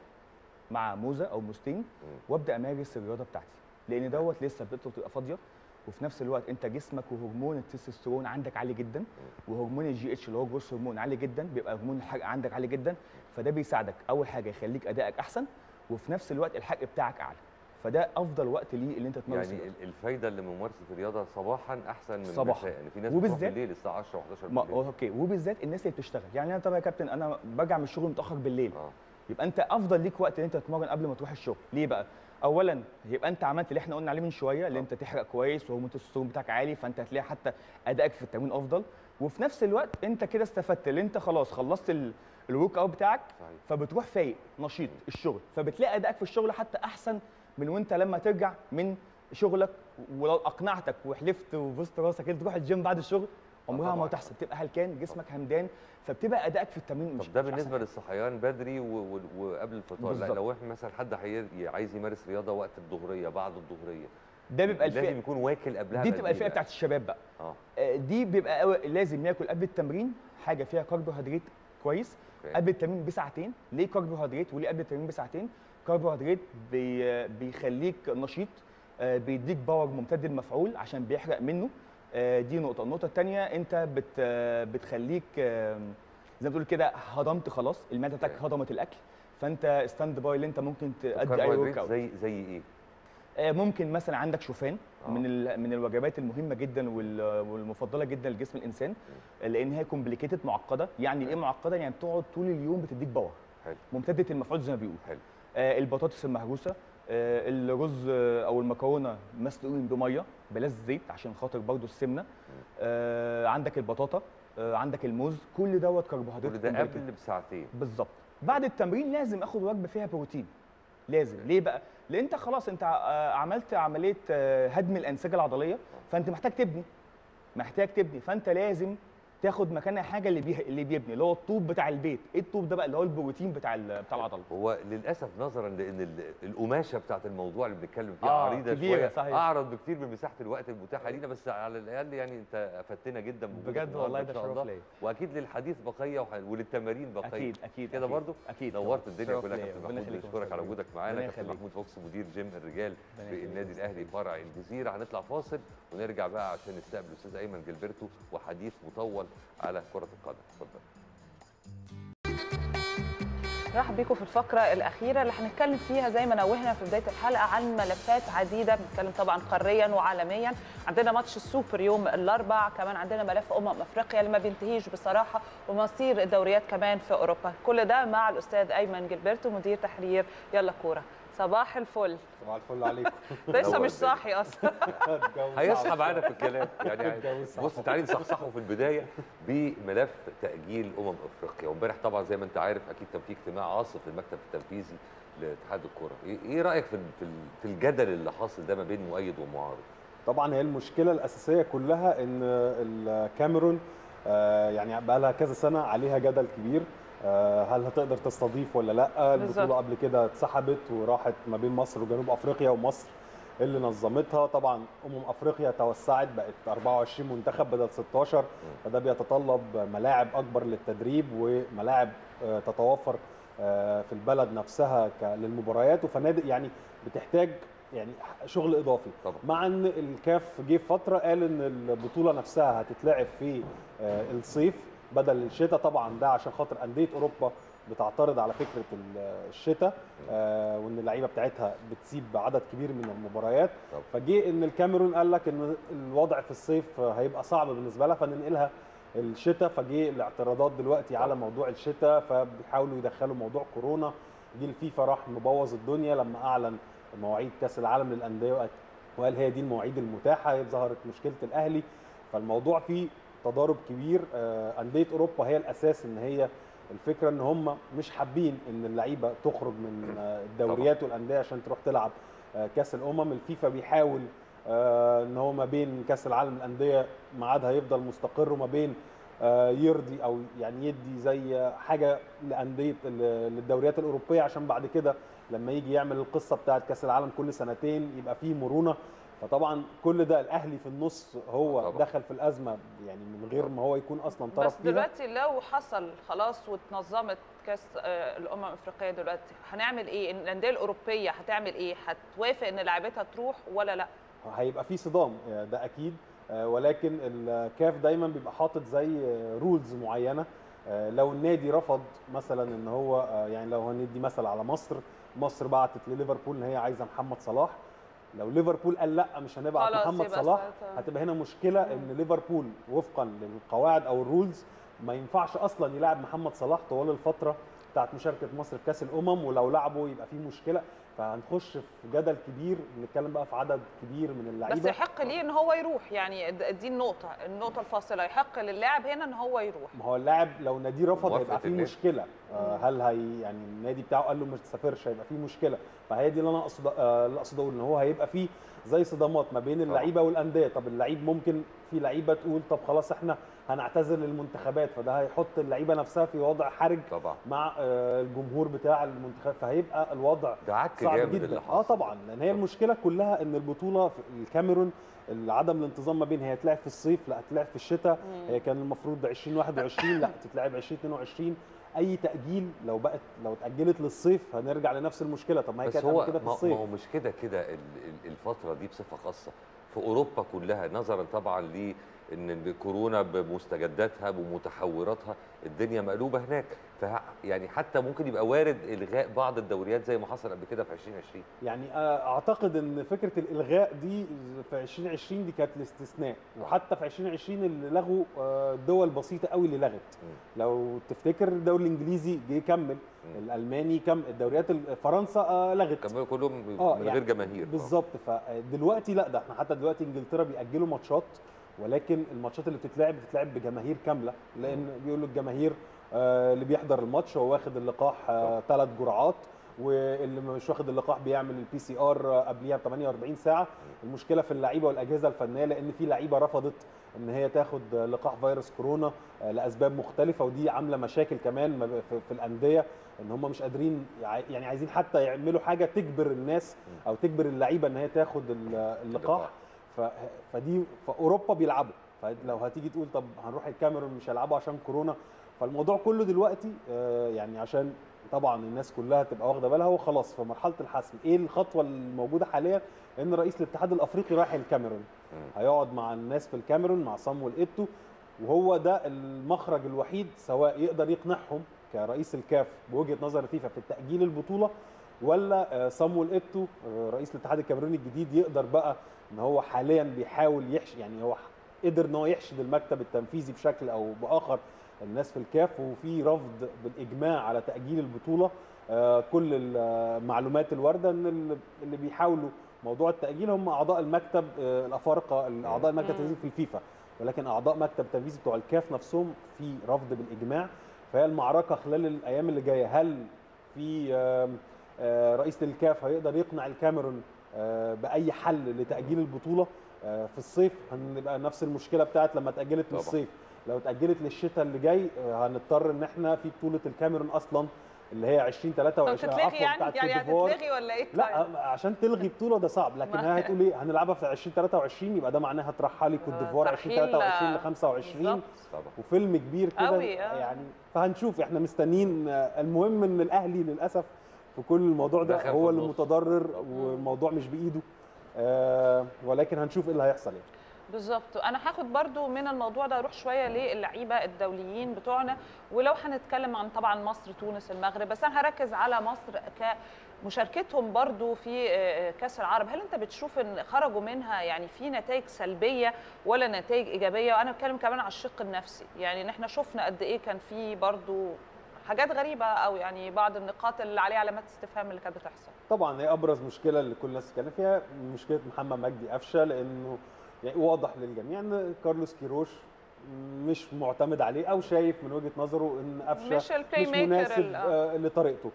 مع موزه او موزتين وابدا امارس الرياضه بتاعتي لان دوت لسه بتبقى بتبقى فاضيه وفي نفس الوقت انت جسمك وهرمون التستوستيرون عندك عالي جدا وهرمون الجي اتش اللي هو جروس هرمون عالي جدا بيبقى هرمون الحرق عندك عالي جدا فده بيساعدك اول حاجه يخليك ادائك احسن وفي نفس الوقت الحرق بتاعك اعلى فده افضل وقت ليه اللي انت تمارس يعني الرياضة. ال- الفايده اللي من ممارسه الرياضه صباحا احسن من صباحاً. المساء يعني في ناس بتروح وبالذات- بالليل الساعه 10 و11 ما بالليل اوكي وبالذات الناس اللي بتشتغل يعني انا طبعا يا كابتن انا برجع من الشغل متاخر بالليل اه يبقى انت افضل ليك وقت ان انت تتمرن قبل ما تروح الشغل ليه بقى اولا يبقى انت عملت اللي احنا قلنا عليه من شويه اللي انت تحرق كويس وهرمون التستوستيرون بتاعك عالي فانت هتلاقي حتى ادائك في التمرين افضل وفي نفس الوقت انت كده استفدت اللي انت خلاص خلصت ال- الورك اوت بتاعك صحيح. فبتروح فايق نشيط الشغل فبتلاقي ادائك في الشغل حتى احسن من وانت لما ترجع من شغلك ولو اقنعتك وحلفت وبوست راسك انت تروح الجيم بعد الشغل عمرها ما طبعاً. هتحصل تبقى هلكان جسمك همدان فبتبقى ادائك في التمرين مش طب ده مش أحسن بالنسبه للصحيان بدري و... و... وقبل الفطار لا بالظبط. لو احنا مثلا حد حي... عايز يمارس رياضه وقت الظهريه بعد الظهريه ده بيبقى لازم الفئه يكون واكل قبلها دي بقد بتبقى إيه الفئه بقى؟ بتاعت الشباب بقى اه آه، دي بيبقى أو- لازم ياكل قبل التمرين حاجه فيها كربوهيدرات كويس أوكي. قبل التمرين بساعتين ليه كربوهيدرات وليه قبل التمرين بساعتين كربوهيدرات بي بيخليك نشيط آه، بيديك باور ممتد المفعول عشان بيحرق منه آه، دي نقطه النقطه الثانيه انت بت آه، بتخليك آه، زي ما بتقول كده هضمت خلاص المعده بتاعتك أوكي. هضمت الاكل فانت ستاند باي اللي انت ممكن تأدي اي ورك الكربوهيدرات اوت زي زي ايه آه، ممكن مثلا عندك شوفان آه. من ال- من الوجبات المهمه جدا وال- والمفضله جدا لجسم الانسان لان هي كومبليكيتد معقده يعني ايه معقده يعني بتقعد طول اليوم بتديك باور حلو ممتده المفعول زي ما بيقول حلو آه البطاطس المهروسه آه الرز آه، او المكرونه مسلوقين بميه بلاش زيت عشان خاطر برضو السمنه آه عندك البطاطا آه عندك الموز كل دوت كربوهيدرات كل ده complicated. قبل بساعتين بالظبط بعد التمرين لازم اخد وجبه فيها بروتين لازم ليه بقى لان انت خلاص انت آه، عملت عمليه آه، هدم الانسجه العضليه فانت محتاج تبني محتاج تبني فانت لازم تاخد مكانها حاجه اللي بيه... اللي بيبني اللي هو الطوب بتاع البيت ايه الطوب ده بقى اللي هو البروتين بتاع ال... بتاع العضله هو للاسف نظرا لان ال- القماشه بتاعت الموضوع اللي بنتكلم فيها آه، عريضه كبيرة، شويه صحيح. اعرض بكتير من مساحه الوقت المتاحه لينا بس على الاقل يعني انت افدتنا جدا بوجودك بجد النهاردة والله إن ده شاء شرف الله. ليا واكيد للحديث بقيه وح- وللتمارين بقيه اكيد اكيد كده أكيد، برضو اكيد نورت طبعاً. الدنيا شرف كلها ليا. كابتن ربنا محمود يخليك بنشكرك على ويخليك. وجودك معانا ربنا كابتن يخليك. محمود فوكس مدير جيم الرجال ربنا في يخليك. النادي الاهلي فرع الجزيره هنطلع فاصل ونرجع بقى عشان نستقبل الاستاذ ايمن جilberto وحديث مطول على كره القدم اتفضل نرحب بيكم في الفقرة الأخيرة اللي هنتكلم فيها زي ما نوهنا في بداية الحلقة عن ملفات عديدة بنتكلم طبعا قاريا وعالميا عندنا ماتش السوبر يوم الأربع كمان عندنا ملف أمم أفريقيا اللي ما بينتهيش بصراحة ومصير الدوريات كمان في أوروبا كل ده مع الأستاذ أيمن جilberto مدير تحرير يلا كورة صباح الفل صباح الفل عليكم لسه نور مش الدنيا. صاحي أصلا الجو هيصحى صعب. معانا في الكلام يعني الجو صعب. بص تعالي نصحصحه في البدايه بملف تاجيل امم افريقيا وامبارح طبعا زي ما انت عارف اكيد كان في اجتماع عاصف في المكتب التنفيذي لاتحاد الكره ايه إيه رايك في ال- في ال- في الجدل اللي حاصل ده ما بين مؤيد ومعارض طبعا هي المشكله الاساسيه كلها ان الكاميرون آه، يعني بقى لها كذا سنه عليها جدل كبير آه، هل هتقدر تستضيف ولا لا بالظبط. البطوله قبل كده اتسحبت وراحت ما بين مصر وجنوب افريقيا ومصر اللي نظمتها طبعا امم افريقيا توسعت بقت 24 منتخب بدل 16 فده بيتطلب ملاعب اكبر للتدريب وملاعب آه، تتوفر آه، في البلد نفسها ك- للمباريات وفنادق يعني بتحتاج يعني شغل اضافي طبعا مع ان الكاف جه في فتره قال ان البطوله نفسها هتتلعب في آه، الصيف بدل الشتاء طبعا ده عشان خاطر انديه اوروبا بتعترض على فكره ال- الشتاء آه، وان اللعيبه بتاعتها بتسيب عدد كبير من المباريات طب. فجه ان الكاميرون قال لك ان الوضع في الصيف هيبقى صعب بالنسبه لها فننقلها الشتاء فجه الاعتراضات دلوقتي على موضوع الشتاء فبيحاولوا يدخلوا موضوع كورونا جه الفيفا راح مبوظ الدنيا لما اعلن مواعيد كاس العالم للانديه وقال- وقال هي دي المواعيد المتاحه ظهرت مشكله الاهلي فالموضوع فيه تضارب كبير آه، انديه اوروبا هي الاساس ان هي الفكره ان هم مش حابين ان اللعيبه تخرج من آه، الدوريات والانديه عشان تروح تلعب آه، كاس الامم الفيفا بيحاول آه، ان هو ما بين كاس العالم للانديه ميعادها يفضل مستقر وما بين آه، يرضي او يعني يدي زي حاجه لانديه للدوريات الاوروبيه عشان بعد كده لما يجي يعمل القصه بتاعه كاس العالم كل سنتين يبقى فيه مرونه فطبعا كل ده الاهلي في النص هو طبعاً. دخل في الازمه يعني من غير ما هو يكون اصلا طرف بس فيها دلوقتي لو حصل خلاص واتنظمت كاس آه، الامم الافريقيه دلوقتي هنعمل ايه الانديه الاوروبيه هتعمل ايه هتوافق ان لاعبتها تروح ولا لا هيبقى في صدام آه، ده اكيد آه، ولكن الكاف دايما بيبقى حاطط زي رولز معينه آه، لو النادي رفض مثلا ان هو آه، يعني لو هندي مثل على مصر مصر بعتت لليفربول ان هي عايزه محمد صلاح لو ليفربول قال لا مش هنبعت خلاص محمد يبقى صلاح ساعتها- هتبقى هنا مشكله ان ليفربول وفقا للقواعد او الرولز ما ينفعش اصلا يلعب محمد صلاح طوال الفتره بتاعت مشاركه مصر في كاس الامم ولو لعبه يبقى في مشكله فهنخش في جدل كبير نتكلم بقى في عدد كبير من اللعيبه بس يحق ليه ان هو يروح يعني د- دي النقطه النقطه الفاصله يحق للاعب هنا ان هو يروح ما هو اللاعب لو ناديه رفض موافقة هيبقى فيه النادي. مشكله آه هل هي يعني النادي بتاعه قال له ما تسافرش هيبقى فيه مشكله فهي دي اللي انا اقصد آه اللي اقصد اقول ان هو هيبقى فيه زي صدامات ما بين اللعيبه والانديه طب اللعيب ممكن في لعيبه تقول طب خلاص احنا هنعتذر للمنتخبات فده هيحط اللعيبه نفسها في وضع حرج طبعا مع آه الجمهور بتاع المنتخب فهيبقى الوضع ده عك صعب جامد جدا اللي اه حصل طبعا لان هي المشكله كلها ان البطوله في الكاميرون عدم الانتظام ما بين هي هتلعب في الصيف لا هتلعب في الشتاء هي كان المفروض 2021 لا تتلعب 2022 اي تاجيل لو بقت لو اتاجلت للصيف هنرجع لنفس المشكله طب ما هي بس كانت هو قبل كده في ما ما الصيف هو مش كده كده ال- ال- الفتره دي بصفه خاصه في اوروبا كلها نظرا طبعا ل ان كورونا بمستجداتها بمتحوراتها الدنيا مقلوبه هناك ف يعني حتى ممكن يبقى وارد الغاء بعض الدوريات زي ما حصل قبل كده في 2020 يعني آه، اعتقد ان فكره الالغاء دي في 2020 دي كانت الاستثناء وحتى في 2020 اللي لغوا آه، دول بسيطه قوي اللي لغت لو تفتكر الدوري الانجليزي جه كمل الالماني كم الدوريات ال- فرنسا آه، لغت كمان كلهم آه، من يعني غير جماهير بالظبط فدلوقتي لا ده احنا حتى دلوقتي انجلترا بيأجلوا ماتشات ولكن الماتشات اللي بتتلعب بتتلعب بجماهير كامله لان بيقولوا الجماهير آه، اللي بيحضر الماتش هو واخد اللقاح ثلاث جرعات واللي مش واخد اللقاح بيعمل البي سي ار قبليها ب 48 ساعه المشكله في اللعيبه والاجهزه الفنيه لان في لعيبه رفضت ان هي تاخد لقاح فيروس كورونا آه، لاسباب مختلفه ودي عامله مشاكل كمان ما ب- في- في الانديه ان هم مش قادرين يع- يعني عايزين حتى يعملوا حاجه تجبر الناس او تجبر اللعيبه ان هي تاخد ال- اللقاح ف- فدي في اوروبا بيلعبوا فلو هتيجي تقول طب هنروح الكاميرون مش هيلعبوا عشان كورونا فالموضوع كله دلوقتي آه، يعني عشان طبعا الناس كلها تبقى واخده بالها هو خلاص في مرحله الحسم ايه الخطوه الموجوده حاليا ان رئيس الاتحاد الافريقي رايح الكاميرون هيقعد مع الناس في الكاميرون مع صامويل ايتو وهو ده المخرج الوحيد سواء يقدر يقنعهم كرئيس الكاف بوجهه نظر الفيفا في تاجيل البطوله ولا آه، صامويل ايتو آه، رئيس الاتحاد الكاميروني الجديد يقدر بقى ان هو حاليا بيحاول يحش يعني هو قدر ان هو يحشد المكتب التنفيذي بشكل او باخر الناس في الكاف وفي رفض بالاجماع على تاجيل البطوله آه، كل المعلومات الوارده ان اللي- اللي بيحاولوا موضوع التاجيل هم اعضاء المكتب آه، الافارقه اعضاء المكتب التنفيذي في الفيفا ولكن اعضاء مكتب التنفيذي بتوع الكاف نفسهم في رفض بالاجماع فهي المعركه خلال الايام اللي جايه هل في آم، آه، رئيس الكاف هيقدر يقنع الكاميرون آه، باي حل لتاجيل البطوله آه، في الصيف هنبقى نفس المشكله بتاعت لما اتاجلت طبعا. للصيف لو اتاجلت للشتاء اللي جاي آه، هنضطر ان احنا في بطوله الكاميرون اصلا اللي هي 2023 طب تتلغي يعني بتاعت يعني كوت ديفوار. هتتلغي ولا ايه لا عشان تلغي بطوله ده صعب لكن ما- هي هتقول ايه هنلعبها في 2023 يبقى ده معناها ترحلي كوت ديفوار ترحيل، 2023 ل 25 بالظبط. طبعا وفيلم كبير كده أوي، آه. يعني فهنشوف احنا مستنيين آه، المهم ان الاهلي للاسف في كل الموضوع ده ده خاف هو اللي النص. متضرر طبعا. والموضوع مش بايده آه ولكن هنشوف ايه اللي هيحصل يعني بالظبط انا هاخد برضو من الموضوع ده اروح شويه للعيبه الدوليين بتوعنا ولو هنتكلم عن طبعا مصر تونس المغرب بس انا هركز على مصر كمشاركتهم برضو في آه، كاس العرب هل انت بتشوف ان خرجوا منها يعني في نتائج سلبيه ولا نتائج ايجابيه وانا بتكلم كمان على الشق النفسي يعني ان احنا شفنا قد ايه كان في برضو حاجات غريبه او يعني بعض النقاط اللي عليها علامات استفهام اللي كانت بتحصل طبعا هي ابرز مشكله اللي كل الناس بتتكلم فيها مشكله محمد مجدي قفشه لانه يعني واضح للجميع ان كارلوس كيروش مش معتمد عليه او شايف من وجهه نظره ان قفشه مش البلاي مش ميكر مناسب ال- آه، لطريقته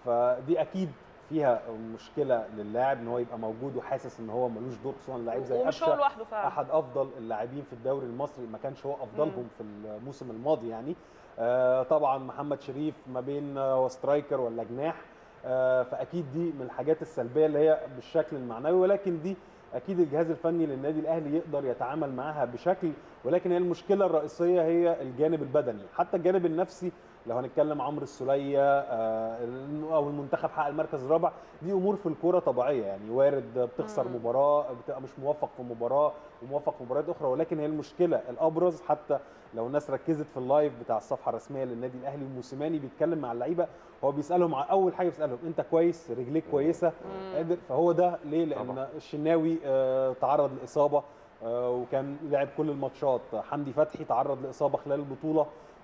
فدي اكيد فيها مشكله للاعب ان هو يبقى موجود وحاسس ان هو ملوش دور خصوصا لعيب زي ومش هو قفشه لوحده فعلا احد افضل اللاعبين في الدوري المصري ما كانش هو افضلهم في الموسم الماضي يعني آه، طبعا محمد شريف ما بين آه، هو سترايكر ولا جناح آه، فاكيد دي من الحاجات السلبيه اللي هي بالشكل المعنوي ولكن دي اكيد الجهاز الفني للنادي الاهلي يقدر يتعامل معاها بشكل ولكن هي المشكله الرئيسيه هي الجانب البدني حتى الجانب النفسي لو هنتكلم عمرو السوليه آه، او المنتخب حقق المركز الرابع دي امور في الكوره طبيعيه يعني وارد بتخسر مم. مباراه بتبقى مش موفق في مباراه وموفق في مباريات اخرى ولكن هي المشكله الابرز حتى لو الناس ركزت في اللايف بتاع الصفحه الرسميه للنادي الاهلي وموسيماني بيتكلم مع اللعيبه هو بيسالهم على اول حاجه بيسالهم انت كويس رجليك كويسه قادر فهو ده ليه لان طبعا. الشناوي آه، تعرض لاصابه آه، وكان لعب كل الماتشات حمدي فتحي تعرض لاصابه خلال البطوله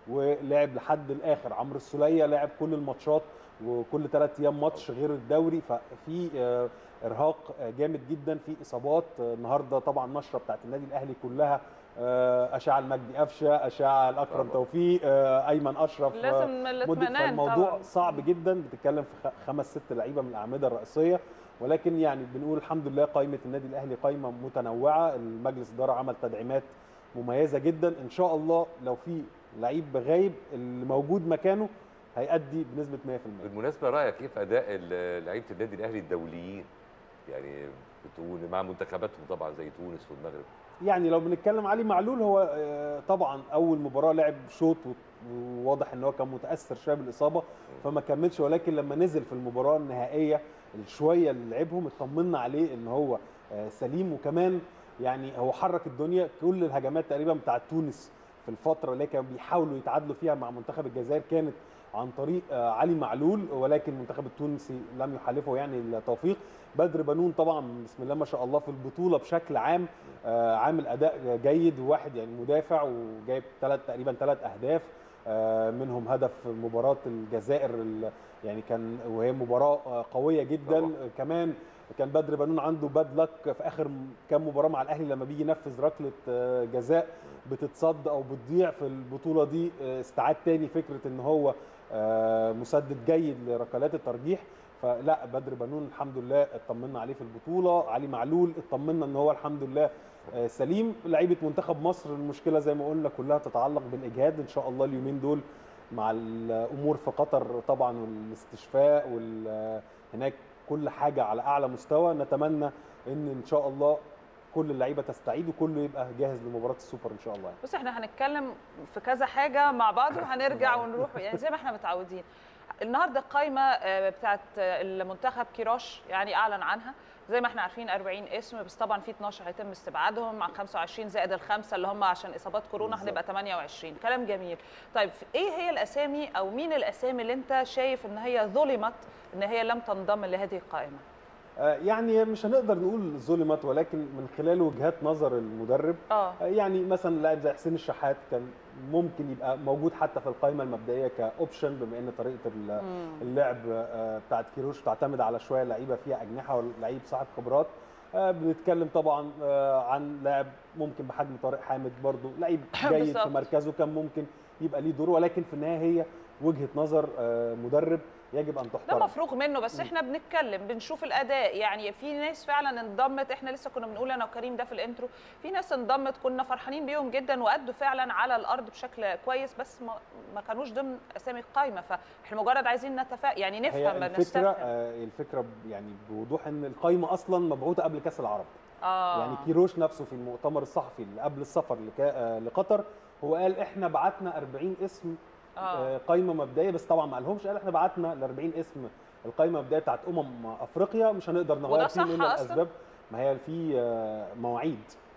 ولعب لحد الاخر عمرو السوليه لعب كل الماتشات وكل ثلاث ايام ماتش غير الدوري ففي آه، ارهاق آه، جامد جدا في اصابات آه، النهارده طبعا نشره بتاعت النادي الاهلي كلها آه، اشعه المجدي قفشه اشعه الاكرم طبعا. توفيق آه، ايمن اشرف آه، لازم مدة الاطمئنان فالموضوع طبعا صعب جدا بتتكلم في خ- خمس ست لعيبه من الاعمده الرئيسيه ولكن يعني بنقول الحمد لله قائمه النادي الاهلي قائمه متنوعه المجلس الاداره عمل تدعيمات مميزه جدا ان شاء الله لو في لعيب غايب اللي موجود مكانه هيأدي بنسبه 100% بالمناسبه رايك ايه في اداء ال- لعيبه النادي الاهلي الدوليين يعني في تونس مع منتخباتهم طبعا زي تونس والمغرب يعني لو بنتكلم علي معلول هو آه، طبعا اول مباراه لعب شوط و- وواضح ان هو كان متاثر شويه بالاصابه فما كملش ولكن لما نزل في المباراه النهائيه الشويه اللي لعبهم اطمنا عليه ان هو آه، سليم وكمان يعني هو حرك الدنيا كل الهجمات تقريبا بتاعت تونس في الفتره اللي كانوا بيحاولوا يتعادلوا فيها مع منتخب الجزائر كانت عن طريق آه، علي معلول ولكن المنتخب التونسي لم يحالفه يعني التوفيق بدر بنون طبعا بسم الله ما شاء الله في البطوله بشكل عام آه، عامل اداء جيد وواحد يعني مدافع وجايب ثلاث تقريبا ثلاث اهداف آه، منهم هدف مباراه الجزائر ال- يعني كان وهي مباراه آه، قويه جدا طبعا. آه، كمان كان بدر بنون عنده باد لك في اخر كام مباراه مع الاهلي لما بيجي ينفذ ركله آه، جزاء بتتصد او بتضيع في البطوله دي آه، استعاد تاني فكره ان هو آه، مسدد جيد لركلات الترجيح فلا بدر بنون الحمد لله اطمنا عليه في البطوله علي معلول اطمنا ان هو الحمد لله آه، سليم لعيبه منتخب مصر المشكله زي ما قلنا كلها تتعلق بالاجهاد ان شاء الله اليومين دول مع الامور في قطر طبعا والاستشفاء وال هناك كل حاجه على اعلى مستوى نتمنى ان ان شاء الله كل اللعيبه تستعيد وكله يبقى جاهز لمباراه السوبر ان شاء الله يعني. بص احنا هنتكلم في كذا حاجه مع بعض وهنرجع ونروح يعني زي ما احنا متعودين النهارده القايمه آه، بتاعت آه، المنتخب كيروش يعني اعلن عنها زي ما احنا عارفين 40 اسم بس طبعا في 12 هيتم استبعادهم مع 25 زائد الخمسه اللي هم عشان اصابات كورونا بالظبط. هنبقى 28 كلام جميل طيب ايه هي الاسامي او مين الاسامي اللي انت شايف ان هي ظلمت ان هي لم تنضم لهذه القائمه آه، يعني مش هنقدر نقول ظلمت ولكن من خلال وجهات نظر المدرب اه آه، يعني مثلا لاعب زي حسين الشحات كان ممكن يبقى موجود حتى في القائمه المبدئيه كاوبشن بما ان طريقه ال- مم. اللعب آه، بتاعت كيروش تعتمد على شويه لعيبه فيها اجنحه ولعيب صاحب خبرات آه، بنتكلم طبعا آه، عن لاعب ممكن بحجم طارق حامد برضو لعيب جيد بالظبط. في مركزه كان ممكن يبقى ليه دور ولكن في النهايه هي وجهه نظر آه، مدرب يجب ان ده تحترم مفروغ منه بس احنا بنتكلم بنشوف الاداء يعني في ناس فعلا انضمت احنا لسه كنا بنقول انا وكريم ده في الانترو في ناس انضمت كنا فرحانين بيهم جدا وادوا فعلا على الارض بشكل كويس بس ما, ما كانوش ضمن اسامي القايمه فاحنا مجرد عايزين نتفق يعني هي نفهم الفكره نستفهم آه، الفكره ب- يعني بوضوح ان القائمه اصلا مبعوثه قبل كاس العرب اه يعني كيروش نفسه في المؤتمر الصحفي اللي قبل السفر لكا- آه، لقطر هو قال احنا بعتنا 40 اسم اه آه، قائمه مبدئيه بس طبعا ما قالهمش قال احنا بعتنا ل 40 اسم القائمه المبدئيه بتاعت امم افريقيا مش هنقدر نغير وده فيهم صح الا أصلاً؟ الاسباب ما هي في آه، مواعيد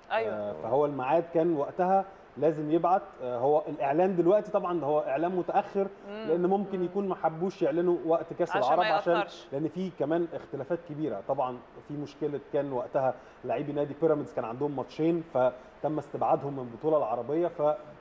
أيوة. آه، فهو الميعاد كان وقتها لازم يبعت آه، هو الاعلان دلوقتي طبعا هو اعلان متاخر لان ممكن يكون ما حبوش يعلنوا وقت كاس عشان العرب ما عشان يأثرش. لان في كمان اختلافات كبيره طبعا في مشكله كان وقتها لاعبي نادي بيراميدز كان عندهم ماتشين فتم استبعادهم من البطوله العربيه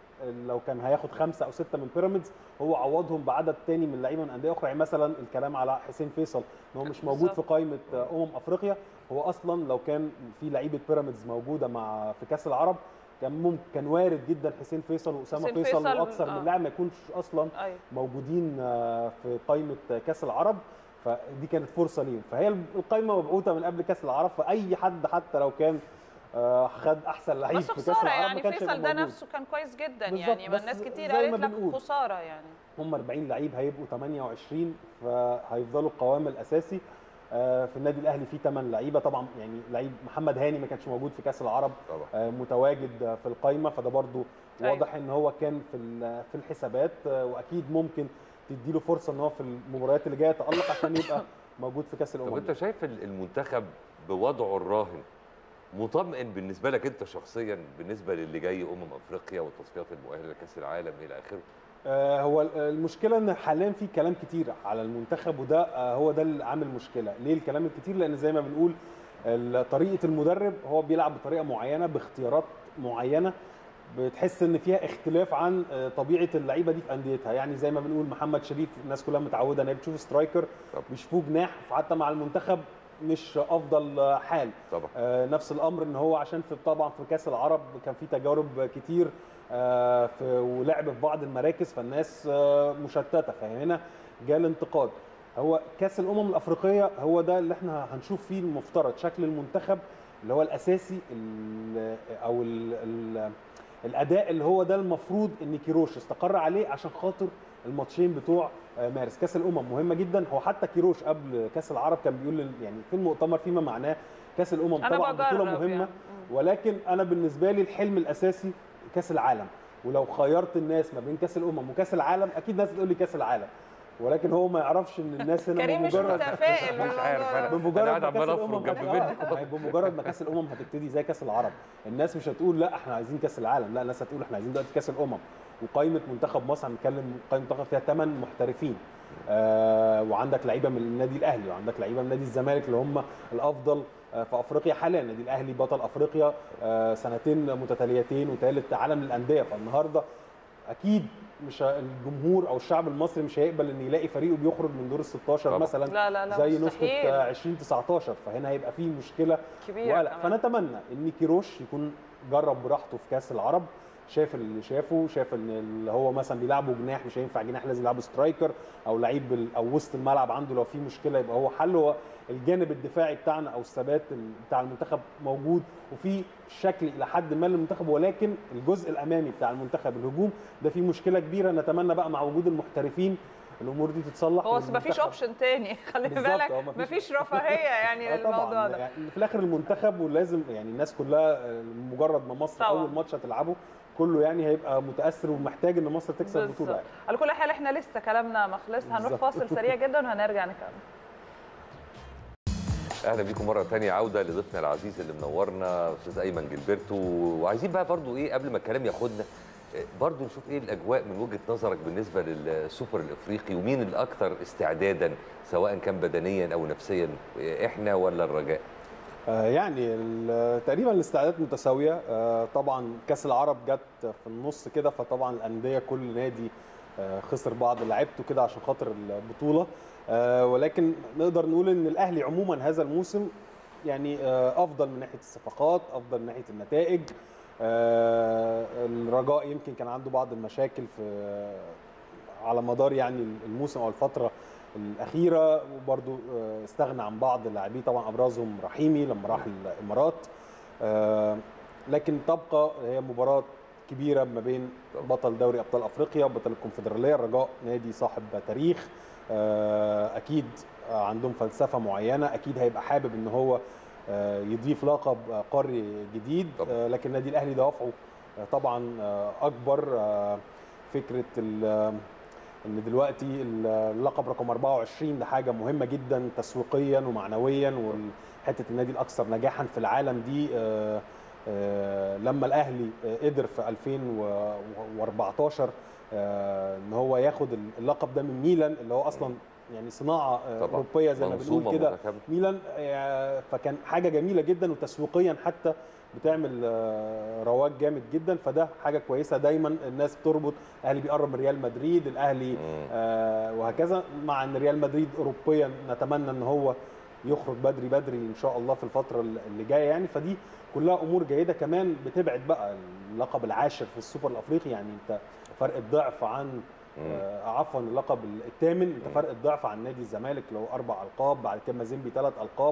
فلو كان هياخد خمسه او سته من بيراميدز هو عوضهم بعدد تاني من لعيبه من انديه اخرى يعني مثلا الكلام على حسين فيصل ان هو مش موجود في بالظبط. قائمه امم افريقيا هو اصلا لو كان في لعيبه بيراميدز موجوده مع في كاس العرب كان ممكن كان وارد جدا حسين فيصل واسامه حسين فيصل فيصل، واكثر آه. من لاعب ما يكونش اصلا ايوه موجودين آه، في قائمه كاس العرب فدي كانت فرصه ليهم فهي القائمه مبعوثه من قبل كاس العرب فاي حد حتى لو كان آه، خد احسن لعيب بس في كاس خساره العرب يعني ما كانش فيصل هيبقى ده موجود. نفسه كان كويس جدا بالظبط، يعني ما بس الناس كتير زي ما قالت لك بنقول. خساره يعني هم 40 لعيب هيبقوا 28 فهيفضلوا القوام الاساسي آه، في النادي الاهلي في 8 لعيبه طبعا يعني لعيب محمد هاني ما كانش موجود في كاس العرب طبعا آه، متواجد آه، في القائمه فده برضو أيوة. واضح ان هو كان في ال- في الحسابات آه، واكيد ممكن تديله فرصه ان هو في المباريات اللي جايه يتالق عشان يبقى موجود في كاس طب الامم انت شايف ال- المنتخب بوضعه الراهن مطمئن بالنسبه لك انت شخصيا بالنسبه للي جاي امم افريقيا والتصفيات المؤهله لكاس العالم الى اخره آه، هو ال- المشكله ان حاليا في كلام كتير على المنتخب وده آه، هو ده اللي عامل مشكله ليه الكلام الكتير لان زي ما بنقول ال- طريقه المدرب هو بيلعب بطريقه معينه باختيارات معينه بتحس ان فيها اختلاف عن آه، طبيعه اللعيبه دي في انديتها يعني زي ما بنقول محمد شريف الناس كلها متعوده ان هي بتشوف سترايكر طبعا. بيشوفوه جناح فحتى مع المنتخب مش افضل آه، حال طبعا آه، نفس الامر ان هو عشان في طبعا في كاس العرب كان في تجارب كتير آه، في ولعب في بعض المراكز فالناس آه، مشتته فهنا جاء الانتقاد هو كاس الامم الافريقيه هو ده اللي احنا هنشوف فيه المفترض شكل المنتخب اللي هو الاساسي ال- او ال ال الاداء اللي هو ده المفروض ان كيروش استقر عليه عشان خاطر الماتشين بتوع آه، مارس كاس الامم مهمه جدا هو حتى كيروش قبل كاس العرب كان بيقول لل- يعني في المؤتمر فيما معناه كاس الامم انا طبعا بطوله بجرب مهمه يعني. ولكن انا بالنسبه لي الحلم الاساسي كاس العالم ولو خيرت الناس ما بين كاس الامم وكاس العالم اكيد ناس تقول لي كاس العالم ولكن هو ما يعرفش ان الناس هنا كريم مش بمجرد متفائل مش عارف بالموضوع ده. انا بمجرد انا قاعد ما كاس عمال الامم افرج جنب هت- منكم آه، بمجرد ما كاس الامم هتبتدي زي كاس العرب الناس مش هتقول لا احنا عايزين كاس العالم لا الناس هتقول احنا عايزين دلوقتي كاس الامم وقائمه منتخب مصر هنتكلم قائمه منتخب فيها ثمان محترفين آه وعندك لعيبه من النادي الاهلي وعندك لعيبه من نادي الزمالك اللي هم الافضل آه، في افريقيا حاليا النادي الاهلي بطل افريقيا آه، سنتين متتاليتين وثالث عالم للانديه فالنهارده اكيد مش ه- الجمهور او الشعب المصري مش هيقبل ان يلاقي فريقه بيخرج من دور ال 16 طبعا. مثلا لا لا لا زي نسخه مستحيل. آه، 2019 فهنا هيبقى فيه مشكله كبيرة وقلق كمان. فنتمنى ان كيروش يكون جرب براحته في كاس العرب شاف اللي شافه شاف ان اللي هو مثلا بيلعبه جناح مش هينفع جناح لازم يلعبه سترايكر او لعيب بال- او وسط الملعب عنده لو في مشكله يبقى هو حل هو الجانب الدفاعي بتاعنا او الثبات ال- بتاع المنتخب موجود وفي شكل الى حد ما للمنتخب ولكن الجزء الامامي بتاع المنتخب الهجوم ده فيه مشكله كبيره نتمنى بقى مع وجود المحترفين الامور دي تتصلح هو ما فيش والمنتخب- اوبشن تاني خلي بالظبط، بالك هو مفيش- ما فيش رفاهيه يعني آه طبعا للموضوع ده يعني في الاخر المنتخب ولازم يعني الناس كلها آه، مجرد ما مصر طبعا. اول ماتش هتلعبه كله يعني هيبقى متاثر ومحتاج ان مصر تكسب البطوله بالظبط. يعني. على كل حال احنا لسه كلامنا ما خلص هنروح بالظبط. فاصل سريع جدا وهنرجع نكمل اهلا بيكم مره تانية عوده لضيفنا العزيز اللي منورنا استاذ ايمن جilberto وعايزين بقى برضو ايه قبل ما الكلام ياخدنا إيه، برضو نشوف ايه الاجواء من وجهه نظرك بالنسبه للسوبر الافريقي ومين الاكثر استعدادا سواء كان بدنيا او نفسيا إيه، احنا ولا الرجاء آه، يعني ال- تقريبا الاستعدادات متساويه آه، طبعا كاس العرب جت في النص كده فطبعا الانديه كل نادي آه، خسر بعض لعيبته كده عشان خاطر البطوله آه، ولكن نقدر نقول ان الاهلي عموما هذا الموسم يعني آه، افضل من ناحيه الصفقات افضل من ناحيه النتائج آه، الرجاء يمكن كان عنده بعض المشاكل في على مدار يعني الموسم او الفتره الاخيره وبرده استغنى عن بعض اللاعبين طبعا ابرزهم رحيمي لما راح الامارات آه، لكن تبقى هي مباراه كبيره ما بين بطل دوري ابطال افريقيا وبطل الكونفدراليه الرجاء نادي صاحب تاريخ آه، اكيد عندهم فلسفه معينه اكيد هيبقى حابب ان هو آه، يضيف لقب آه، قاري جديد طبعا. آه، لكن النادي الاهلي دوافعه آه، طبعا آه، اكبر آه، فكره ال- ان دلوقتي اللقب رقم 24 ده حاجه مهمه جدا تسويقيا ومعنويا وحته النادي الاكثر نجاحا في العالم دي آه، آه، لما الاهلي آه، قدر في 2014 آه، ان هو ياخد اللقب ده من ميلان اللي هو اصلا يعني صناعه آه، طبعاً. اوروبيه زي ما منظومة بنقول كده متكاملة. ميلان آه، فكان حاجه جميله جدا وتسويقيا حتى بتعمل آه، رواج جامد جدا فده حاجه كويسه دايما الناس بتربط الاهلي بيقرب من ريال مدريد الاهلي آه، وهكذا مع ان ريال مدريد اوروبيا نتمنى ان هو يخرج بدري بدري ان شاء الله في الفتره اللي جايه يعني فدي كلها امور جيده كمان بتبعد بقى اللقب العاشر في السوبر الافريقي يعني انت فرق الضعف عن آه، عفوا اللقب الثامن انت فرق الضعف عن نادي الزمالك اللي هو اربع القاب بعد كده مازيمبي ثلاث القاب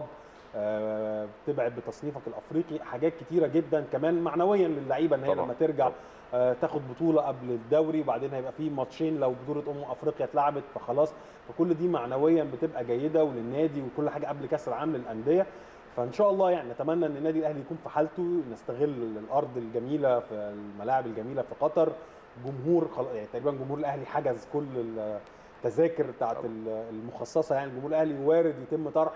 آه، بتبعد بتصنيفك الافريقي حاجات كتيره جدا كمان معنويا للعيبه ان هي طبعاً. لما ترجع آه، تاخد بطوله قبل الدوري وبعدين هيبقى في ماتشين لو بطوله امم افريقيا اتلعبت فخلاص فكل دي معنويا بتبقى جيده وللنادي وكل حاجه قبل كاس العالم للانديه فان شاء الله يعني نتمنى ان النادي الاهلي يكون في حالته نستغل الارض الجميله في الملاعب الجميله في قطر جمهور خل... يعني تقريبا جمهور الاهلي حجز كل التذاكر بتاعت المخصصه يعني الجمهور الاهلي وارد يتم طرح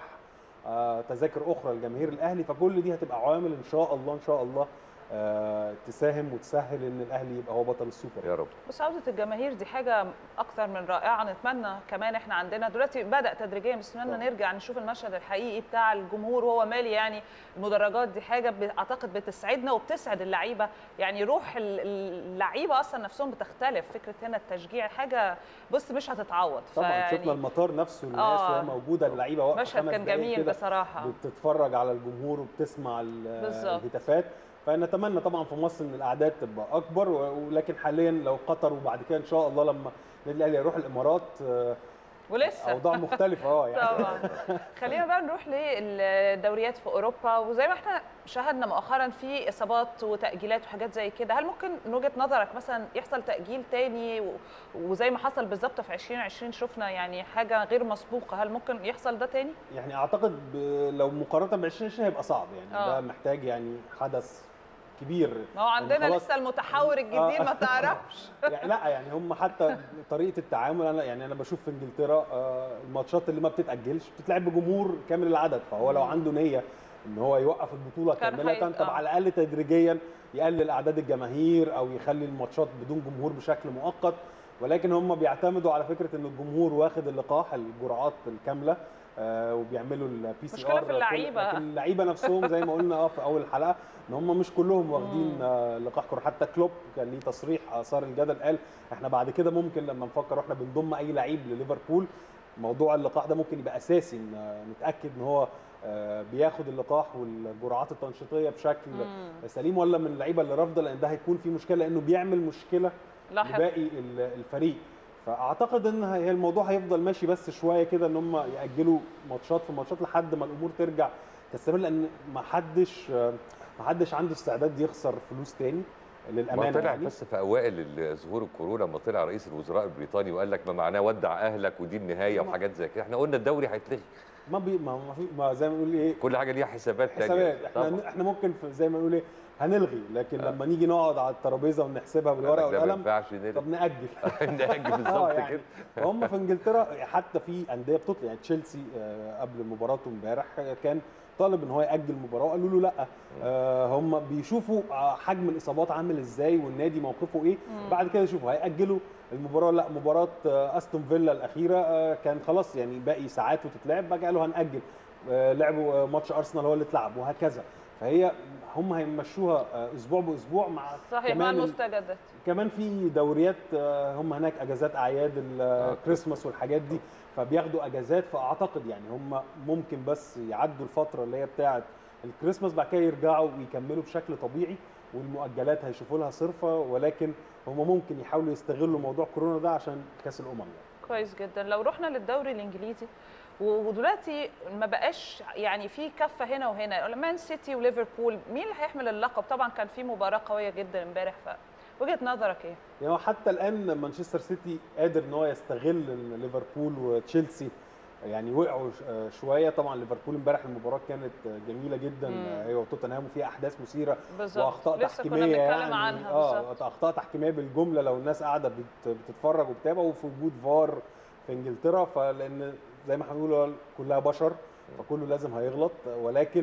آه، تذاكر اخرى لجماهير الاهلي فكل دي هتبقى عوامل ان شاء الله ان شاء الله آه، تساهم وتسهل ان الاهلي يبقى هو بطل السوبر يا رب بس عودة الجماهير دي حاجة أكثر من رائعة نتمنى كمان إحنا عندنا دلوقتي بدأ تدريجيا بس نتمنى نرجع نشوف المشهد الحقيقي بتاع الجمهور وهو مالي يعني المدرجات دي حاجة ب- أعتقد بتسعدنا وبتسعد اللعيبة يعني روح ال- اللعيبة أصلا نفسهم بتختلف فكرة هنا التشجيع حاجة بص مش هتتعوض طبعا فيعني شفنا المطار نفسه الناس آه. وهي موجوده اللعيبه واقفه مشهد خمس كان دقايق جميل كده بصراحة بتتفرج على الجمهور وبتسمع ال- بالظبط. الهتافات فنتمنى طبعا في مصر ان الاعداد تبقى اكبر و- ولكن حاليا لو قطر وبعد كده ان شاء الله لما النادي الاهلي يروح الامارات آه، ولسه اوضاع مختلفه اه يعني طبعا خلينا بقى نروح للدوريات في اوروبا وزي ما احنا شاهدنا مؤخرا في اصابات وتاجيلات وحاجات زي كده هل ممكن من وجهه نظرك مثلا يحصل تاجيل تاني و- وزي ما حصل بالظبط في 2020 شفنا يعني حاجه غير مسبوقه هل ممكن يحصل ده تاني يعني اعتقد ب- لو مقارنه ب 2020 هيبقى صعب يعني آه. ده محتاج يعني حدث كبير ما هو عندنا خلاص- لسه المتحور الجديد ما تعرفش يعني لا يعني هم حتى طريقه التعامل انا يعني انا بشوف في انجلترا آه، الماتشات اللي ما بتتاجلش بتتلعب بجمهور كامل العدد فهو لو عنده نيه ان هو يوقف البطوله كان كامله هيت- طب آه. على الاقل تدريجيا يقلل اعداد الجماهير او يخلي الماتشات بدون جمهور بشكل مؤقت ولكن هم بيعتمدوا على فكره ان الجمهور واخد اللقاح الجرعات الكامله آه، وبيعملوا البي سي مشكلة ار في اللعيبة. لكن اللعيبه نفسهم زي ما قلنا اه في اول الحلقه ان هم مش كلهم واخدين آه، لقاح كورونا حتى كلوب كان ليه تصريح اثار الجدل قال احنا بعد كده ممكن لما نفكر واحنا بنضم اي لعيب لليفربول موضوع اللقاح ده ممكن يبقى اساسي ان آه، نتاكد ان هو آه، بياخد اللقاح والجرعات التنشيطيه بشكل سليم ولا من اللعيبه اللي رافضه لان ده هيكون في مشكله لانه بيعمل مشكله لاحق لباقي ال- الفريق فاعتقد ان هي الموضوع هيفضل ماشي بس شويه كده ان هم ياجلوا ماتشات في ماتشات لحد ما الامور ترجع تستمر لان ما حدش ما حدش عنده استعداد يخسر فلوس تاني ما للامانه طلع يعني. بس في اوائل ال- ظهور الكورونا لما طلع رئيس الوزراء البريطاني وقال لك ما معناه ودع اهلك ودي النهايه وحاجات زي كده احنا قلنا الدوري هيتلغي ما بي ما ما, في ما زي ما نقول ايه كل حاجه ليها حسابات تانية حسابات طبعاً. احنا احنا ممكن في زي ما نقول ايه هنلغي لكن لما نيجي نقعد على الترابيزه ونحسبها بالورقه ده ما والقلم ينفعش نلغي. طب ناجل نأجل اه بالظبط يعني كده هم في انجلترا حتى في انديه بتطلع يعني تشيلسي آه، قبل مباراته امبارح آه، كان طالب ان هو ياجل المباراه وقالوا له لا آه، هم بيشوفوا آه، حجم الاصابات عامل ازاي والنادي موقفه ايه بعد كده يشوفوا هياجلوا المباراه لا مباراه آه، استون فيلا الاخيره آه، كان خلاص يعني باقي ساعات وتتلعب بقى قالوا هناجل آه، لعبوا آه، ماتش ارسنال هو اللي اتلعب وهكذا فهي هم هيمشوها آه، اسبوع باسبوع مع صحيح مع كمان ال- المستجدات كمان في دوريات آه، هم هناك اجازات اعياد الكريسماس والحاجات دي فبياخدوا اجازات فاعتقد يعني هم ممكن بس يعدوا الفتره اللي هي بتاعه الكريسماس بعد كده يرجعوا ويكملوا بشكل طبيعي والمؤجلات هيشوفوا لها صرفه ولكن هم ممكن يحاولوا يستغلوا موضوع كورونا ده عشان كاس الامم يعني. كويس جدا لو رحنا للدوري الانجليزي و- ودلوقتي ما بقاش يعني في كفه هنا وهنا مان سيتي وليفربول مين اللي هيحمل اللقب طبعا كان في مباراه قويه جدا امبارح فوجهه نظرك ايه يعني هو حتى الان مانشستر سيتي قادر ان هو يستغل ان ليفربول وتشيلسي يعني وقعوا ش- آه شويه طبعا ليفربول امبارح المباراه كانت آه، جميله جدا مم. آه، هي وتوتنهام وفيها احداث مثيره بالظبط واخطاء لسه كنا تحكيميه بنتكلم يعني عنها اه بالظبط اخطاء تحكيميه بالجمله لو الناس قاعده بت- بتتفرج وبتابع وفي وجود فار في انجلترا فلان زي ما احنا بنقول كلها بشر فكله لازم هيغلط ولكن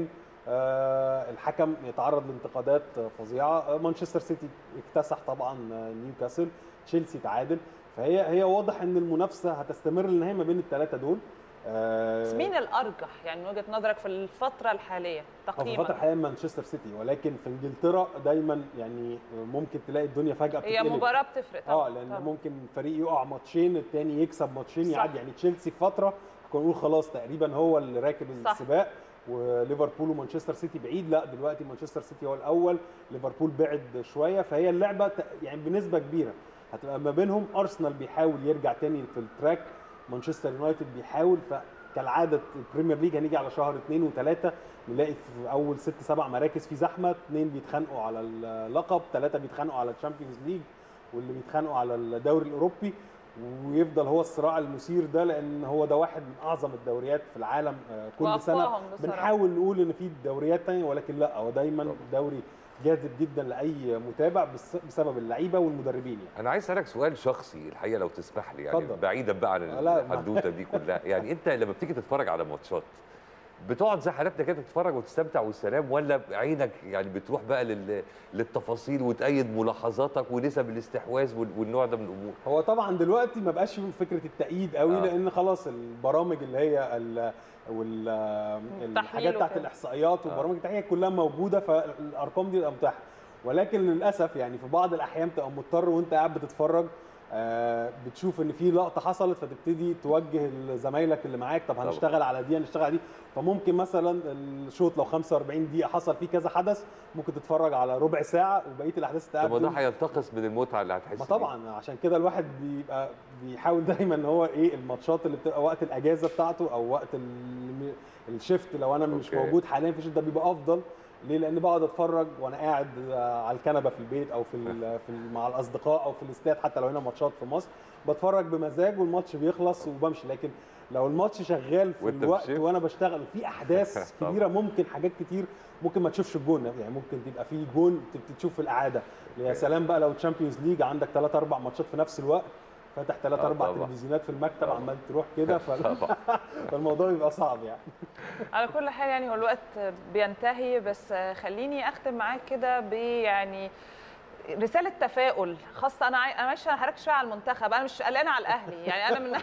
آه، الحكم يتعرض لانتقادات فظيعه آه، مانشستر سيتي اكتسح طبعا آه، نيوكاسل تشيلسي تعادل فهي هي واضح ان المنافسه هتستمر للنهايه ما بين الثلاثه دول آه، بس مين الارجح يعني من وجهه نظرك في الفتره الحاليه هو في تقييما الفتره الحاليه مانشستر سيتي ولكن في انجلترا دايما يعني ممكن تلاقي الدنيا فجاه هي بتتقلب. مباراه بتفرق طبعا اه لان طبعاً. ممكن فريق يقع ماتشين التاني يكسب ماتشين صح. يعدي يعني تشيلسي في فتره كنا نقول خلاص تقريبا هو اللي راكب صح. السباق وليفربول ومانشستر سيتي بعيد لا دلوقتي مانشستر سيتي هو الاول ليفربول بعد شويه فهي اللعبه ت- يعني بنسبه كبيره هتبقى ما بينهم ارسنال بيحاول يرجع تاني في التراك مانشستر يونايتد بيحاول فكالعاده البريمير ليج هنيجي على شهر اثنين وثلاثه نلاقي في اول ست سبع مراكز في زحمه اثنين بيتخانقوا على اللقب ثلاثه بيتخانقوا على الشامبيونز ليج واللي بيتخانقوا على الدوري الاوروبي ويفضل هو الصراع المثير ده لان هو ده واحد من اعظم الدوريات في العالم آه، كل سنه وأقواهم بصراحة. بنحاول نقول ان في دوريات تانية ولكن لا هو دايما دوري جاذب جدا لاي متابع بس- بسبب اللعيبه والمدربين يعني انا عايز اسالك سؤال شخصي الحقيقه لو تسمح لي يعني اتفضل. بعيدا بقى عن لا، ما- الحدوته دي كلها يعني انت لما بتيجي تتفرج على ماتشات بتقعد زي حالاتنا كده تتفرج وتستمتع والسلام ولا عينك يعني بتروح بقى لل... للتفاصيل وتأيد ملاحظاتك ونسب الاستحواذ وال- والنوع ده من الامور هو طبعا دلوقتي ما بقاش في فكره التأييد قوي آه. آه. لان خلاص البرامج اللي هي ال وال الحاجات بتاعت وكده. الاحصائيات والبرامج التحليليه كلها موجوده فالارقام دي بتبقى متاحه ولكن للاسف يعني في بعض الاحيان تبقى مضطر وانت قاعد بتتفرج آه، بتشوف ان في لقطه حصلت فتبتدي توجه لزمايلك اللي معاك طب طبعا. هنشتغل على دي هنشتغل على دي فممكن مثلا الشوط لو 45 دقيقه حصل فيه كذا حدث ممكن تتفرج على ربع ساعه وبقيه الاحداث طب ما ده تقابل هينتقص من المتعه اللي هتحس ما بيها. طبعا عشان كده الواحد بيبقى بيحاول دايما ان هو ايه الماتشات اللي بتبقى وقت الاجازه بتاعته او وقت ال- الشيفت لو انا مش أوكي. موجود حاليا في الشيفت ده بيبقى افضل ليه؟ لان بقعد اتفرج وانا قاعد آه، على الكنبه في البيت او في, ال- في ال- مع الاصدقاء او في الاستاد حتى لو هنا ماتشات في مصر بتفرج بمزاج والماتش بيخلص وبمشي لكن لو الماتش شغال في وأنت في الوقت شيفت؟ وانا بشتغل في احداث طبعا. كبيره ممكن حاجات كتير ممكن ما تشوفش الجون يعني ممكن تبقى في جون تبتدي تشوف في الاعاده يا سلام بقى لو تشامبيونز ليج عندك ثلاث اربع ماتشات في نفس الوقت فاتح ثلاث آه اربع طبعا. تلفزيونات في المكتب طبعا. عمال تروح كده فال- طبعا فالموضوع بيبقى صعب يعني على كل حال يعني هو الوقت بينتهي بس خليني اختم معاك كده ب يعني رساله تفاؤل خاصه انا عاي... انا ماشيه حضرتك شويه على المنتخب انا مش قلقانه على الاهلي يعني انا من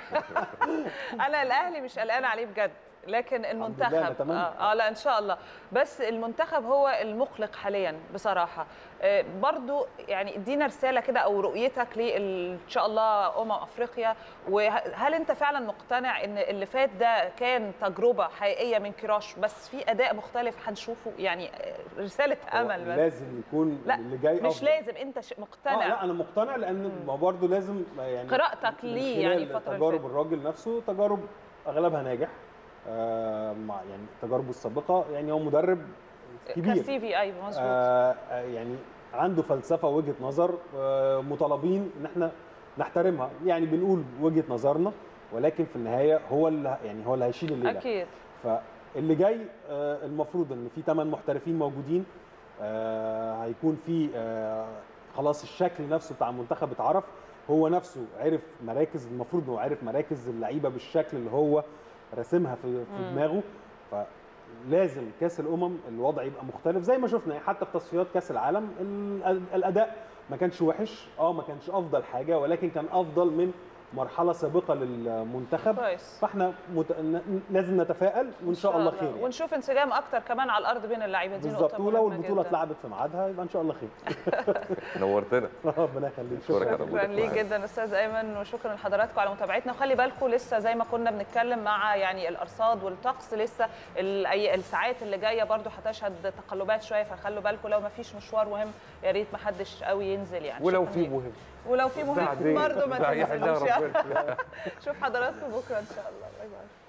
انا الاهلي مش قلقانه عليه بجد لكن المنتخب نتمنى. آه, اه لا ان شاء الله بس المنتخب هو المقلق حاليا بصراحه آه برضو يعني ادينا رساله كده او رؤيتك لان شاء الله امم افريقيا وهل انت فعلا مقتنع ان اللي فات ده كان تجربه حقيقيه من كراش بس في اداء مختلف هنشوفه يعني آه، رساله هو امل بس لازم يكون لا اللي جاي مش أفضل. لازم انت ش- آه مقتنع لا انا مقتنع لان ما برضه لازم يعني قراءتك من ليه خلال يعني الفترة اللي تجارب فاتت. الراجل نفسه تجارب اغلبها ناجح آه مع يعني تجاربه السابقه يعني هو مدرب كبير كسي في ايوه مظبوط آه آه، يعني عنده فلسفه وجهه نظر آه مطالبين ان احنا نحترمها يعني بنقول وجهه نظرنا ولكن في النهايه هو اللي يعني هو اللي هيشيل الليله اكيد فاللي جاي آه، المفروض ان في ثمان محترفين موجودين آه، هيكون في آه، خلاص الشكل نفسه بتاع المنتخب اتعرف هو نفسه عرف مراكز المفروض انه عرف مراكز اللعيبه بالشكل اللي هو راسمها في في مم. دماغه فلازم كاس الامم الوضع يبقى مختلف زي ما شفنا يعني حتى في تصفيات كاس العالم ال- الاداء ما كانش وحش اه ما كانش افضل حاجه ولكن كان افضل من مرحله سابقه للمنتخب كويس فاحنا مت... ن- لازم نتفائل وان شاء الله خير يعني. ونشوف انسجام اكتر كمان على الارض بين اللعيبه دي بالظبط نقطه ولو مهمة البطوله جداً. اتلعبت في ميعادها يبقى ان شاء الله خير نورتنا ربنا يخليك شكراً يا شكرا رب. شكرا ليك جدا استاذ ايمن وشكرا لحضراتكم على متابعتنا وخلي بالكم لسه زي ما كنا بنتكلم مع يعني الارصاد والطقس لسه ال- أي- الساعات اللي جايه برضو هتشهد تقلبات شويه فخلوا بالكم لو ما فيش مشوار مهم يا ريت ما حدش قوي ينزل يعني ولو شكراً في ليك. مهم ولو في مهم بعدين. برضو ما بعدين تنزلوش يعني ربنا. شوف حضراتكم بكره ان شاء الله باي باي